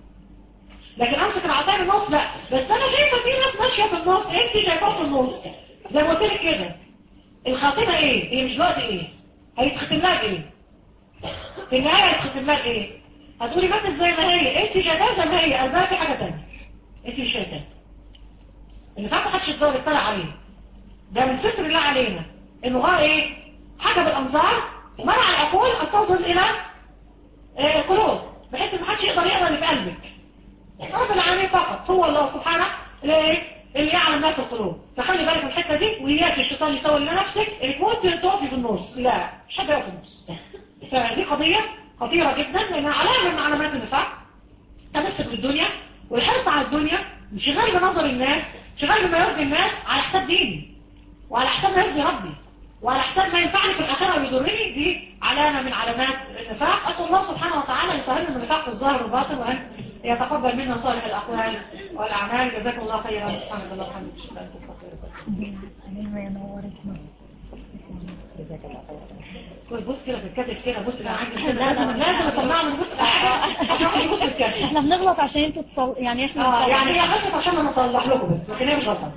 لكن أمسك العطاء النص لا بس أنا شايفة في ناس ماشية في النص أنت شايفاه في النص زي ما قلت لك كده الخاتمة إيه؟ هي مش دلوقتي إيه؟ هيتختم لها إيه؟ في النهاية هيتختم لها إيه؟ هتقولي بس زي ما هي انت شايفاها زي ما هي قلبها في حاجة تانية انت مش شايفاها اللي فات محدش يقدر يطلع عليه ده من ستر الله علينا انه غير ايه حاجة بالانظار ومنع العقول ان تصل الى آه قلوب بحيث ان محدش يقدر يقرا اللي في قلبك رب العالمين فقط هو الله سبحانه اللي اللي يعلم ما في القلوب فخلي بالك من الحته دي وياك الشيطان يسوي لنفسك تموت تقفي في النص لا مش حد يقف في النص فدي قضيه خطيرة جدا لأنها علامة من علامات النفاق تمسك بالدنيا والحرص على الدنيا انشغال بنظر الناس انشغال بما يرضي الناس على حساب ديني وعلى حساب ما يرضي ربي وعلى حساب ما ينفعني في الآخرة ويضرني دي علامة من علامات النفاق أسأل الله سبحانه وتعالى يسهلنا من النفاق في الظاهر والباطن وأن يتقبل منا صالح الأقوال والأعمال جزاكم الله خيرا سبحانك الله وبحمدك أشهد أن لا إله إلا أنت بص كده في الكتف كده بص انا عندي لازم لازم اصنعه من بص عشان بص الكتف احنا بنغلط عشان انتوا تصل يعني احنا اه يعني هي غلطت عشان انا اصلح لكم بس لكن هي مش غلطه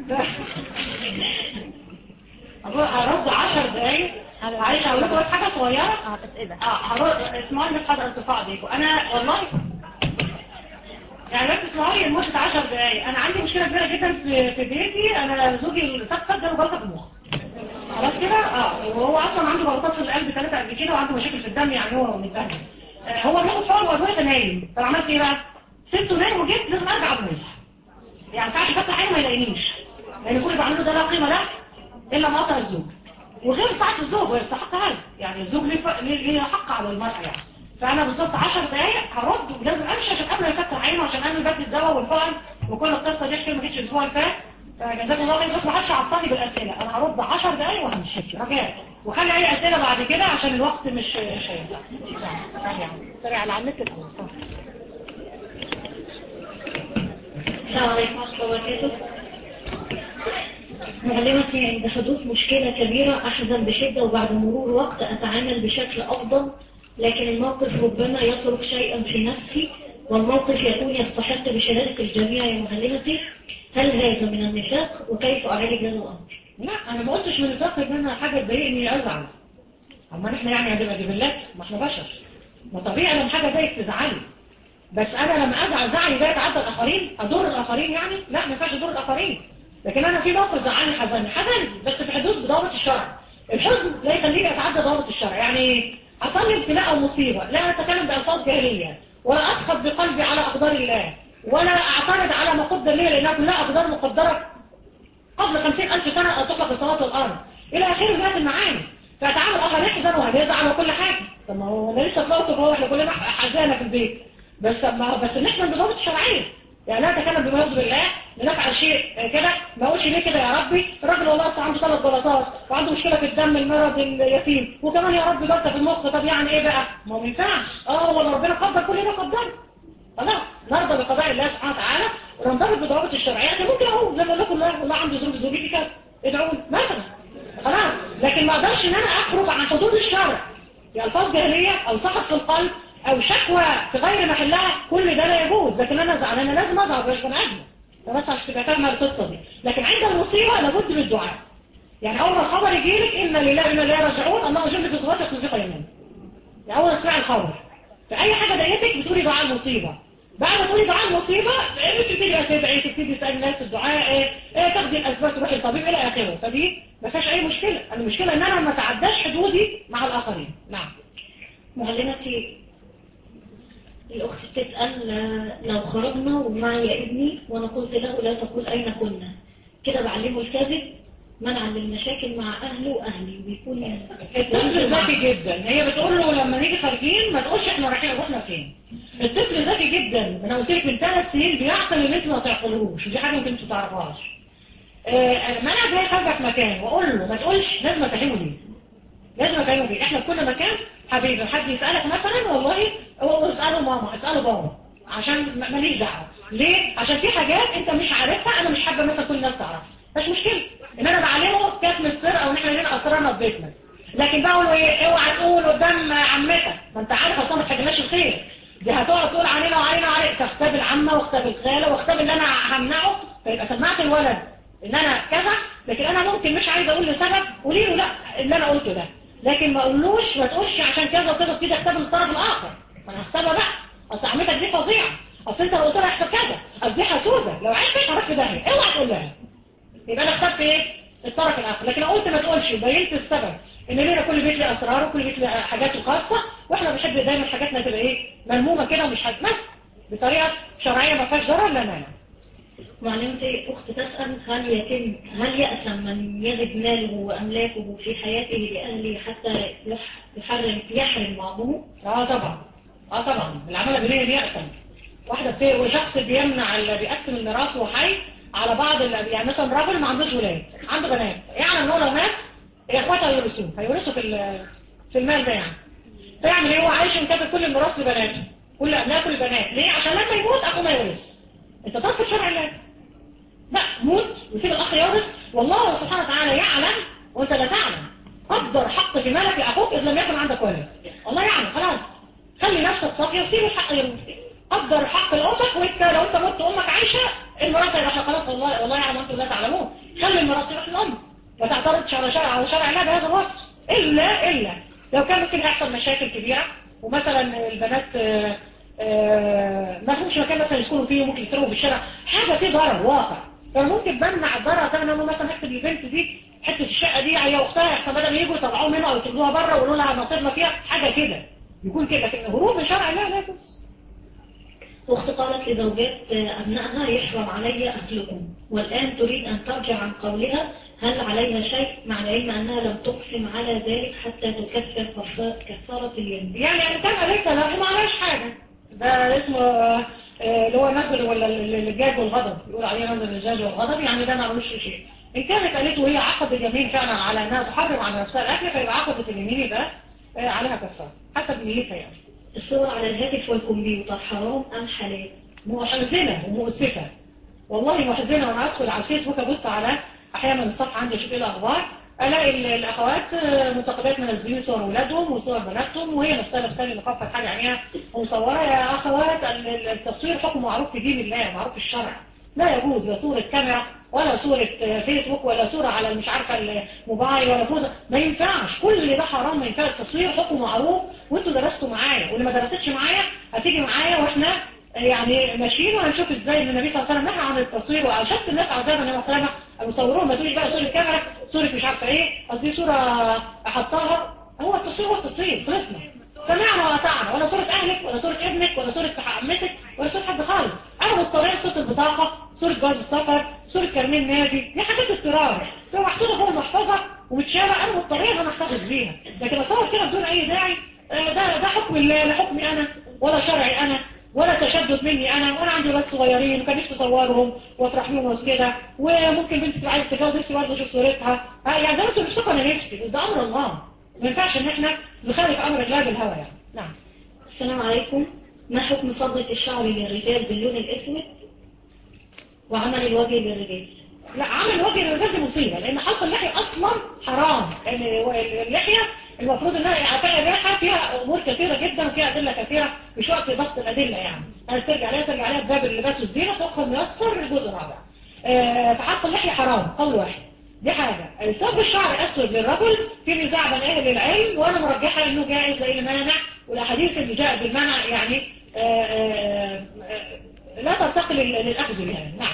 هرد 10 دقايق معلش هقول لكم بس حاجه صغيره اه اسئله اه هرد اسمعوني بس حاجه انتفاع بيكم انا والله يعني بس اسمعوني لمده 10 دقايق انا عندي مشكله كبيره جدا في في بيتي انا زوجي اللي فقد جاله جلطه في المخ خلاص كده اه وهو اصلا عنده جلطات في القلب ثلاثه قبل كده وعنده مشاكل في الدم يعني هو متبهدل آه هو بياخد حقن وادويه نايم طب عملت ايه بقى سبته نايم وجيت لازم ارجع قبل ما يصحى يعني ما ينفعش فتح عينه ما يلاقينيش لان كل اللي بعمله ده لا قيمه له الا ما قطع الزوج وغير بتاعت الزوج ويستحق هذا يعني الزوج ليه ليه حق على المرأة يعني فانا بالظبط 10 دقايق هرد ولازم امشي عشان قبل ما يفتح عينه عشان اعمل بدل الدواء والفقر وكل القصه دي عشان ما جيتش الاسبوع اللي فات فجزاكم الله خير بس ما حدش عطاني بالاسئله انا هرد 10 دقايق وهمشي رجاء وخلي اي اسئله بعد كده عشان الوقت مش مش هينفع سريع سريع على النت الاول السلام عليكم ورحمة الله وبركاته معلمتي عند حدوث مشكلة كبيرة أحزن بشدة وبعد مرور وقت أتعامل بشكل أفضل لكن الموقف ربما يترك شيئا في نفسي والموقف يكون يستحق بشهادة الجميع يا معلمتي هل هذا من النفاق وكيف أعالج هذا الأمر؟ لا انا ما قلتش من الفقه ان انا حاجه تضايقني ازعل اما احنا يعني هنبقى جبلات ما احنا بشر ما طبيعي لما حاجه تضايق تزعلي بس انا لما ازعل زعلي ده يتعدى الاخرين اضر الاخرين يعني لا ما ينفعش اضر الاخرين لكن انا في موقف زعلني حزني حزنت بس في حدود ضوابط الشرع الحزن لا يخليني اتعدى ضوابط الشرع يعني حصل لي ابتلاء او مصيبه لا اتكلم بالفاظ جاهليه ولا اسخط بقلبي على اقدار الله ولا اعترض على ما قدر لي لانها كلها اقدار مقدره قبل خمسين ألف سنة تخلق السماوات والأرض إلى آخره ذات المعاني فأتعامل آخر يحزن وهيزعل وكل حاجة طب ما هو أنا لسه طلعت وهو إحنا كلنا حزانة في البيت بس طب ما بس نحمل بضابط الشرعية يعني لا أتكلم بما يرضي بالله نفعل شيء كده ما أقولش ليه كده يا ربي الراجل والله أصلا عنده ثلاث غلطات وعنده مشكلة في الدم المرض اليتيم وكمان يا رب جلطة في المخ طب يعني إيه بقى؟ ما هو ما ينفعش اه والله ربنا قدر كل ده قدره خلاص نرضى بقضاء الله سبحانه وتعالى وننضبط بضوابط الشرعيه احنا ممكن اقول زي ما اقول لكم الله والله عنده ظروف زوجي كذا ادعوا لي مثلا خلاص لكن ما اقدرش ان انا اخرج عن حدود الشرع في الفاظ جاهليه او سخط في القلب او شكوى في غير محلها كل ده لا يجوز لكن انا زعلانه لازم ازعل مش بني ادم بس عشان تبقى فاهمه القصه دي لكن عند المصيبه لابد من الدعاء يعني اول ما الخبر يجي لك ان لله وانا اليه راجعون الله يجيب لك صفاتك تصدق يمين يعني اول اسمع الخبر فاي حاجه ضايقتك بتقولي دعاء المصيبه بعد ما تقولي دعاء المصيبة بتبتدي تدعي تبتدي تسأل الناس الدعاء ايه ايه تاخدي الأسباب تروحي للطبيب إلى آخره فدي ما فيهاش أي مشكلة المشكلة إن أنا ما تعداش حدودي مع الآخرين نعم معلمتي الأخت بتسأل آه، لو خرجنا ومعي ابني وأنا قلت له لا تقول أين كنا كده بعلمه الكذب منعا للمشاكل مع أهله وأهلي وبيكون الطفل ذكي جدا هي بتقول له لما نيجي خارجين ما تقولش احنا رايحين رحنا فين الطفل ذكي جدا انا قلت لك من ثلاث سنين بيعقل اللي انت ما تعقلوش ودي حاجه ممكن انتوا ما تعرفوهاش آه، ما انا جاي خارجه في مكان واقول له ما تقولش لازم افهمه ليه لازم افهمه ليه احنا في كل مكان حبيبي حد يسالك مثلا والله هو اساله ماما اساله بابا عشان ما- ماليش دعوه ليه عشان في حاجات انت مش عارفها انا مش حابه مثلا كل الناس تعرفها مش مشكله ان انا بعلمه كتم السر او ان احنا لنا اسرارنا في بيتنا لكن بقول له ايه اوعى تقول قدام عمتك ما انت عارف اصلا ما تحجناش الخير دي هتقعد تقول علينا وعلينا وعلينا تختاب العمه واختاب الخاله واختاب اللي انا همنعه فيبقى سمعت الولد ان انا كذا لكن انا ممكن مش عايزه اقول لسبب قولي له لا اللي انا قلته ده لكن ما اقولوش ما تقولش عشان كذا وكذا وكده اختاب الطرف الاخر ما انا هختابها بقى اصل عمتك دي فظيعه اصل انت لو قلت لها احسب كذا اصل دي حسوده لو عرفت هروح في داهيه اوعى تقول لها يبقى انا اخترت ايه الطرف الاخر لكن لو قلت ما تقولش وبينت السبب ان لينا كل بيت له اسراره وكل بيت له حاجاته الخاصه واحنا بنحب دايما حاجاتنا تبقى ايه ملمومه كده ومش هتمس بطريقه شرعيه ما فيهاش ضرر لا مانع معلمتي أخت تسأل هل يتم هل يأثم من يجد ماله وأملاكه في حياته لأهله حتى يح- يحرم يحرم بعضه اه طبعا اه طبعا العماله البنيه دي اقسم واحده بت... وشخص بيمنع اللي بيقسم الميراث وهو حي على بعض اللي... يعني مثلا راجل ما عندوش ولاد عنده بنات يعلم ان هو لو مات اخواته هيورثوه هيورثوا في ال... في المال ده يعني فيعمل ايه هو عايش ومكافئ كل الميراث لبناته كل ابناء البنات ليه عشان لما يموت اخوه ما يورث انت ترفض شرع الله لا موت وسيب الاخ يورث والله سبحانه وتعالى يعلم وانت لا تعلم قدر حق في مالك لاخوك اذا لم يكن عندك ولد الله يعلم خلاص خلي نفسك صافيه وسيب الحق يروح قدر حق لامك وانت لو انت مت امك عايشه الميراث هيروح خلاص والله والله يعلم انتم لا تعلمون خلي الميراث يروح للام ما تعترضش على شرع على شرع الله بهذا الوصف الا الا لو كان ممكن يحصل مشاكل كبيره ومثلا البنات آه، آه، ما لهمش مكان مثلا يسكنوا فيه وممكن يترموا في الشارع حاجه في ضرر واقع فممكن بمنع الضرر ده ان انا مثلا اكتب للبنت دي حته الشقه دي هي واختها يحصل بدل ما يجوا يطلعوه منها او يطلعوها بره ويقولوا لها نصيبنا فيها حاجه كده يكون كده لكن هروب من شرع الله لا يجوز أخت قالت لزوجات أبنائها يحرم علي أكلكم والآن تريد أن ترجع عن قولها هل عليها شيء مع العلم أنها لم تقسم على ذلك حتى تكفر كفارة- كفارة اليمين يعني ان كان قالت لا ما عليهاش حاجه ده اسمه آه، اللي هو نزل ولا ال- ال- الجاج والغضب يقول عليه نزل الجاج والغضب يعني ده ما عملوش شيء ان كانت قالت وهي عقد اليمين فعلا على انها تحرم على نفسها الاكل فيبقى عقدت اليمين يبقى آه، عليها كفاره حسب نيتها يعني الصور على الهاتف والكمبيوتر حرام أم حلال محزنة ومؤسفة والله محزنة وانا ادخل على الفيسبوك ابص على احيانا الصفحة عندي اشوف ايه الاخبار الاقي ال- الاخوات آه، منتقبات منزلين صور اولادهم وصور بناتهم وهي نفسها نفسها اللي مخفف حاجه عينيها ومصوره يا اخوات ال- ال- التصوير حكم معروف في دين الله معروف في الشرع لا يجوز لا صوره كاميرا ولا صورة آه، فيسبوك ولا صورة على مش عارفة الموبايل ولا فوزة ما ينفعش كل اللي ده حرام ما ينفعش التصوير حكم معروف وانتوا درستوا معايا واللي ما درستش معايا هتيجي معايا واحنا يعني ماشيين وهنشوف ازاي ان النبي صلى الله عليه وسلم نهى عن التصوير واشد الناس عذابا يوم القيامه المصورون ما تقوليش بقى صوره كاميرا صوره مش عارفه ايه قصدي صوره احطها هو التصوير هو التصوير خلصنا سمعنا واطعنا ولا صوره اهلك ولا صوره ابنك ولا صوره عمتك ولا صوره حد خالص انا مضطرين صوره البطاقه صوره جواز السفر صوره كرنين نادي دي حاجات اضطرار تبقى محطوطه فوق المحفظه ومتشالة انا مضطرين انا احتفظ بيها لكن اصور كده بدون اي داعي آه، ده ده حكم الله لا حكمي انا ولا شرعي انا ولا تشدد مني انا وانا عندي ولاد صغيرين وكان نفسي اصورهم وافرح بيهم وكده وممكن بنتي تبقى عايزه تتجوز نفسي برضه اشوف صورتها ها، يعني زي ما انتوا بتشوفوا انا نفسي بس ده امر الله ما ينفعش ان احنا نخالف امر الله بالهوى يعني نعم السلام عليكم ما حكم صبغة الشعر للرجال باللون الأسود وعمل الوجه للرجال لا عمل وجه للرجال دي مصيبه لان حلق اللحيه اصلا حرام لان اللحيه المفروض انها فيها ريحه فيها امور كثيره جدا وفيها ادله كثيره مش وقت بسط الادله يعني عايز ترجع عليها ترجع عليها بباب اللباس والزينه تدخل ميسر الجزء الرابع آه، فحلق اللحيه حرام قول واحد دي حاجة صبغ الشعر أسود للرجل في نزاع بين أهل العلم وأنا مرجحة إنه جائز لأن مانع والأحاديث اللي جاء بالمنع يعني آه، آه، آه، لا ترتقي لل- للأخذ بها نعم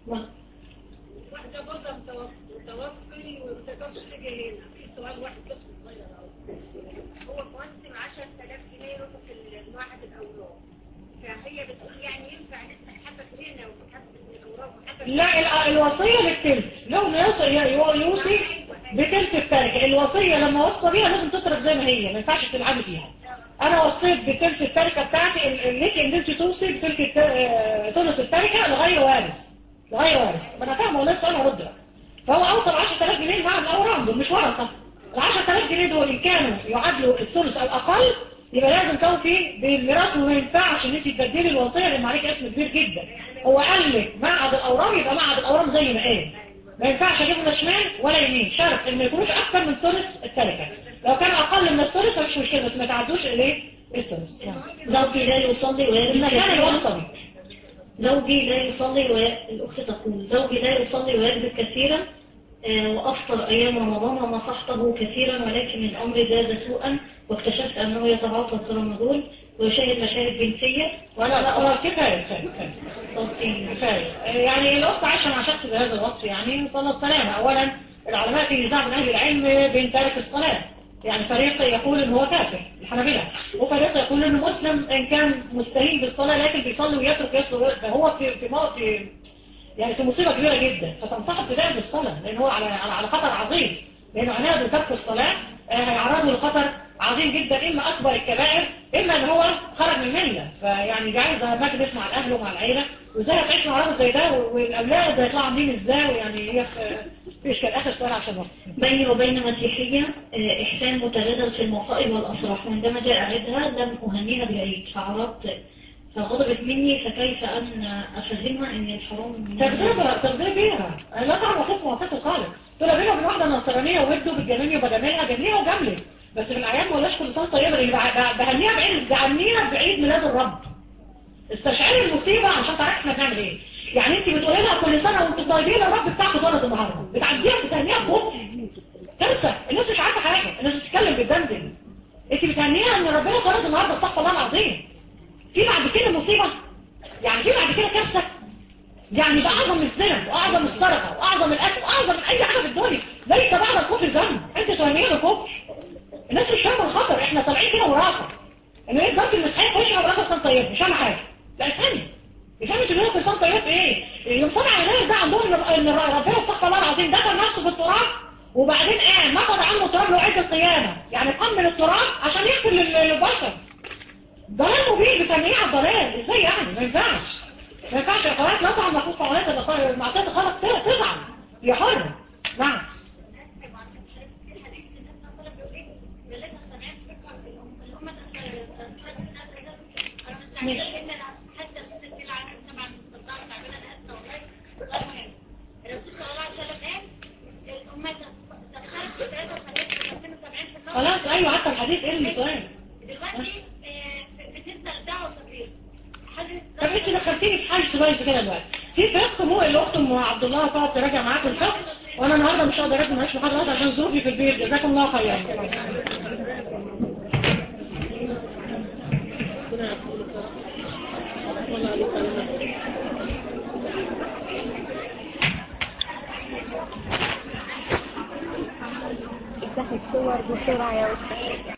واحدة برضه متوفي متوفي وما تقدرش تيجي هنا في سؤال واحد بس صغير اهو هو مقسم 10000 جنيه يروحوا في الواحد الاوراق فهي بتقول يعني ينفع نفتح حبة هنا وحبة من الاوراق وحبة لا ال- الوصية للتلت لو يوصي يوصي بتلت التركة الوصية لما وصى بيها لازم تترك زي ما هي ما ينفعش تلعبي فيها انا وصيت بتلت التركة بتاعتي ال- ال- ليك ان انت توصي بتلت الت- آه، ثلث التركة لغير وارث لغير وارث ما انا فاهمه ولا السؤال هرد بقى. فهو اوصل 10000 جنيه مع الاوراق دول مش ورثة ال 10000 جنيه دول ان كانوا يعادلوا الثلث الاقل يبقى لازم توفي بالميراث وما ينفعش ان انت تبدلي الوصيه لان عليك اسم كبير جدا هو قال لك معهد الاورام يبقى معهد الاورام زي ما قال ما ينفعش اجيبه لا شمال ولا يمين شرط ان ما يكونوش اكثر من ثلث التركه لو كان اقل من الثلث مفيش مشكله بس ما تعدوش الايه الثلث نعم. زوجي لا يصلي ويجب المكان كثيرا الوسطي زوجي لا يصلي والأخت تقول زوجي لا يصلي ويكذب كثيرا آه، وأفطر أيام رمضان ونصحته كثيرا ولكن الأمر زاد سوءا واكتشفت أنه يتعاطى ترامادول ويشاهد مشاهد جنسية وأنا لا خلاص أرى كفايه كفايه كفايه صوتين كفايه يعني الاخت عايشه مع شخص بهذا الوصف يعني صلى السلامه اولا العلماء في نزاع من اهل العلم بين تارك الصلاه يعني فريق يقول ان هو كافر الحنابلة وفريق يقول انه مسلم ان كان مستهين بالصلاه لكن بيصلي ويترك يصلي فهو في في مو- في يعني في مصيبه كبيره جدا فتنصحه ابتداء بالصلاه لان هو على على على خطر عظيم لانه عناد وترك الصلاه آه، هيعرضه لخطر عظيم جدا اما اكبر الكبائر اما ان هو خرج من المله فيعني دي عايزه مجلس مع الاهل ومع العيله وازاي هتعيش مع راجل زي ده والاولاد هيطلعوا عاملين ازاي ويعني هي في- في اشكال اخر سؤال عشان وقت بيني وبين مسيحية آه، إحسان متبادل في المصائب والأفراح وعندما جاء عيدها لم أهنيها بالعيد فعرضت فغضبت مني فكيف أن أفهمها أن الحرام تغضبها تغضبيها لا طبعا وخف وسط الخالق تقول بينها وبين واحده نصرانيه وده بتجنني وبجاملها جنيها وجاملك بس في الاعياد ما قولهاش كل سنه طيبه اللي بع- بع- بهنيها بعيد بهنيها بعيد ميلاد الرب استشعري المصيبه عشان تعرفي احنا بنعمل ايه يعني انت بتقولي لها كل سنه وانتم طيبين الرب بتاعك اتولد النهارده بتعديها بتهنيها ببطء كارثه الناس مش عارفه حاجه الناس بتتكلم بالدندن انت بتهنيها ان ربنا اتولد النهارده استغفر الله العظيم في بعد كده مصيبه يعني في بعد كده كارثه يعني ده اعظم من الزنا واعظم من السرقه واعظم من الاكل واعظم من اي حاجه في الدنيا ليس بعد الكفر ذنب انت تهنيه بالكفر الناس مش فاهمه الخطر احنا طالعين كده وراثه ان ايه ضرب المسيحيه تخش على راس سنه طيب مش فاهمه حاجه لا ثاني يفهموا تقولوا كل سنه طيب ايه يوم سبع يناير ده عندهم ان إن ربنا استغفر الله العظيم دفن نفسه في التراب وبعدين قام نقض عنه التراب لوعيد القيامه يعني قام من التراب عشان يغفر لل- للبشر ضلال مبين بتنمية على الضلال ازاي يعني ما ينفعش ما ينفعش يا اخوات لا طبعا مفروض صلاه معصيه الخلق تزعل يا حر نعم ماشي حتى الست العالم طبعا مستطاعة تعملها الأسرة والله الرسول صلى الله عليه وسلم قال الأمة تفترق ايوه عارفه الحديث ايه اللي سؤال دلوقتي آه، بالنسبة للدعوة الصغيرة حضرتك طب انت دخلتيني في حاجه كويس كده دلوقتي في فقه مو الاخت ام عبد الله تقعد تراجع معاكم الفقه وانا النهارده مش هقدر اجي معاش محاضرات عشان ظروفي في البيت جزاكم الله خيرا افتحي الصور بسرعة يا أستاذ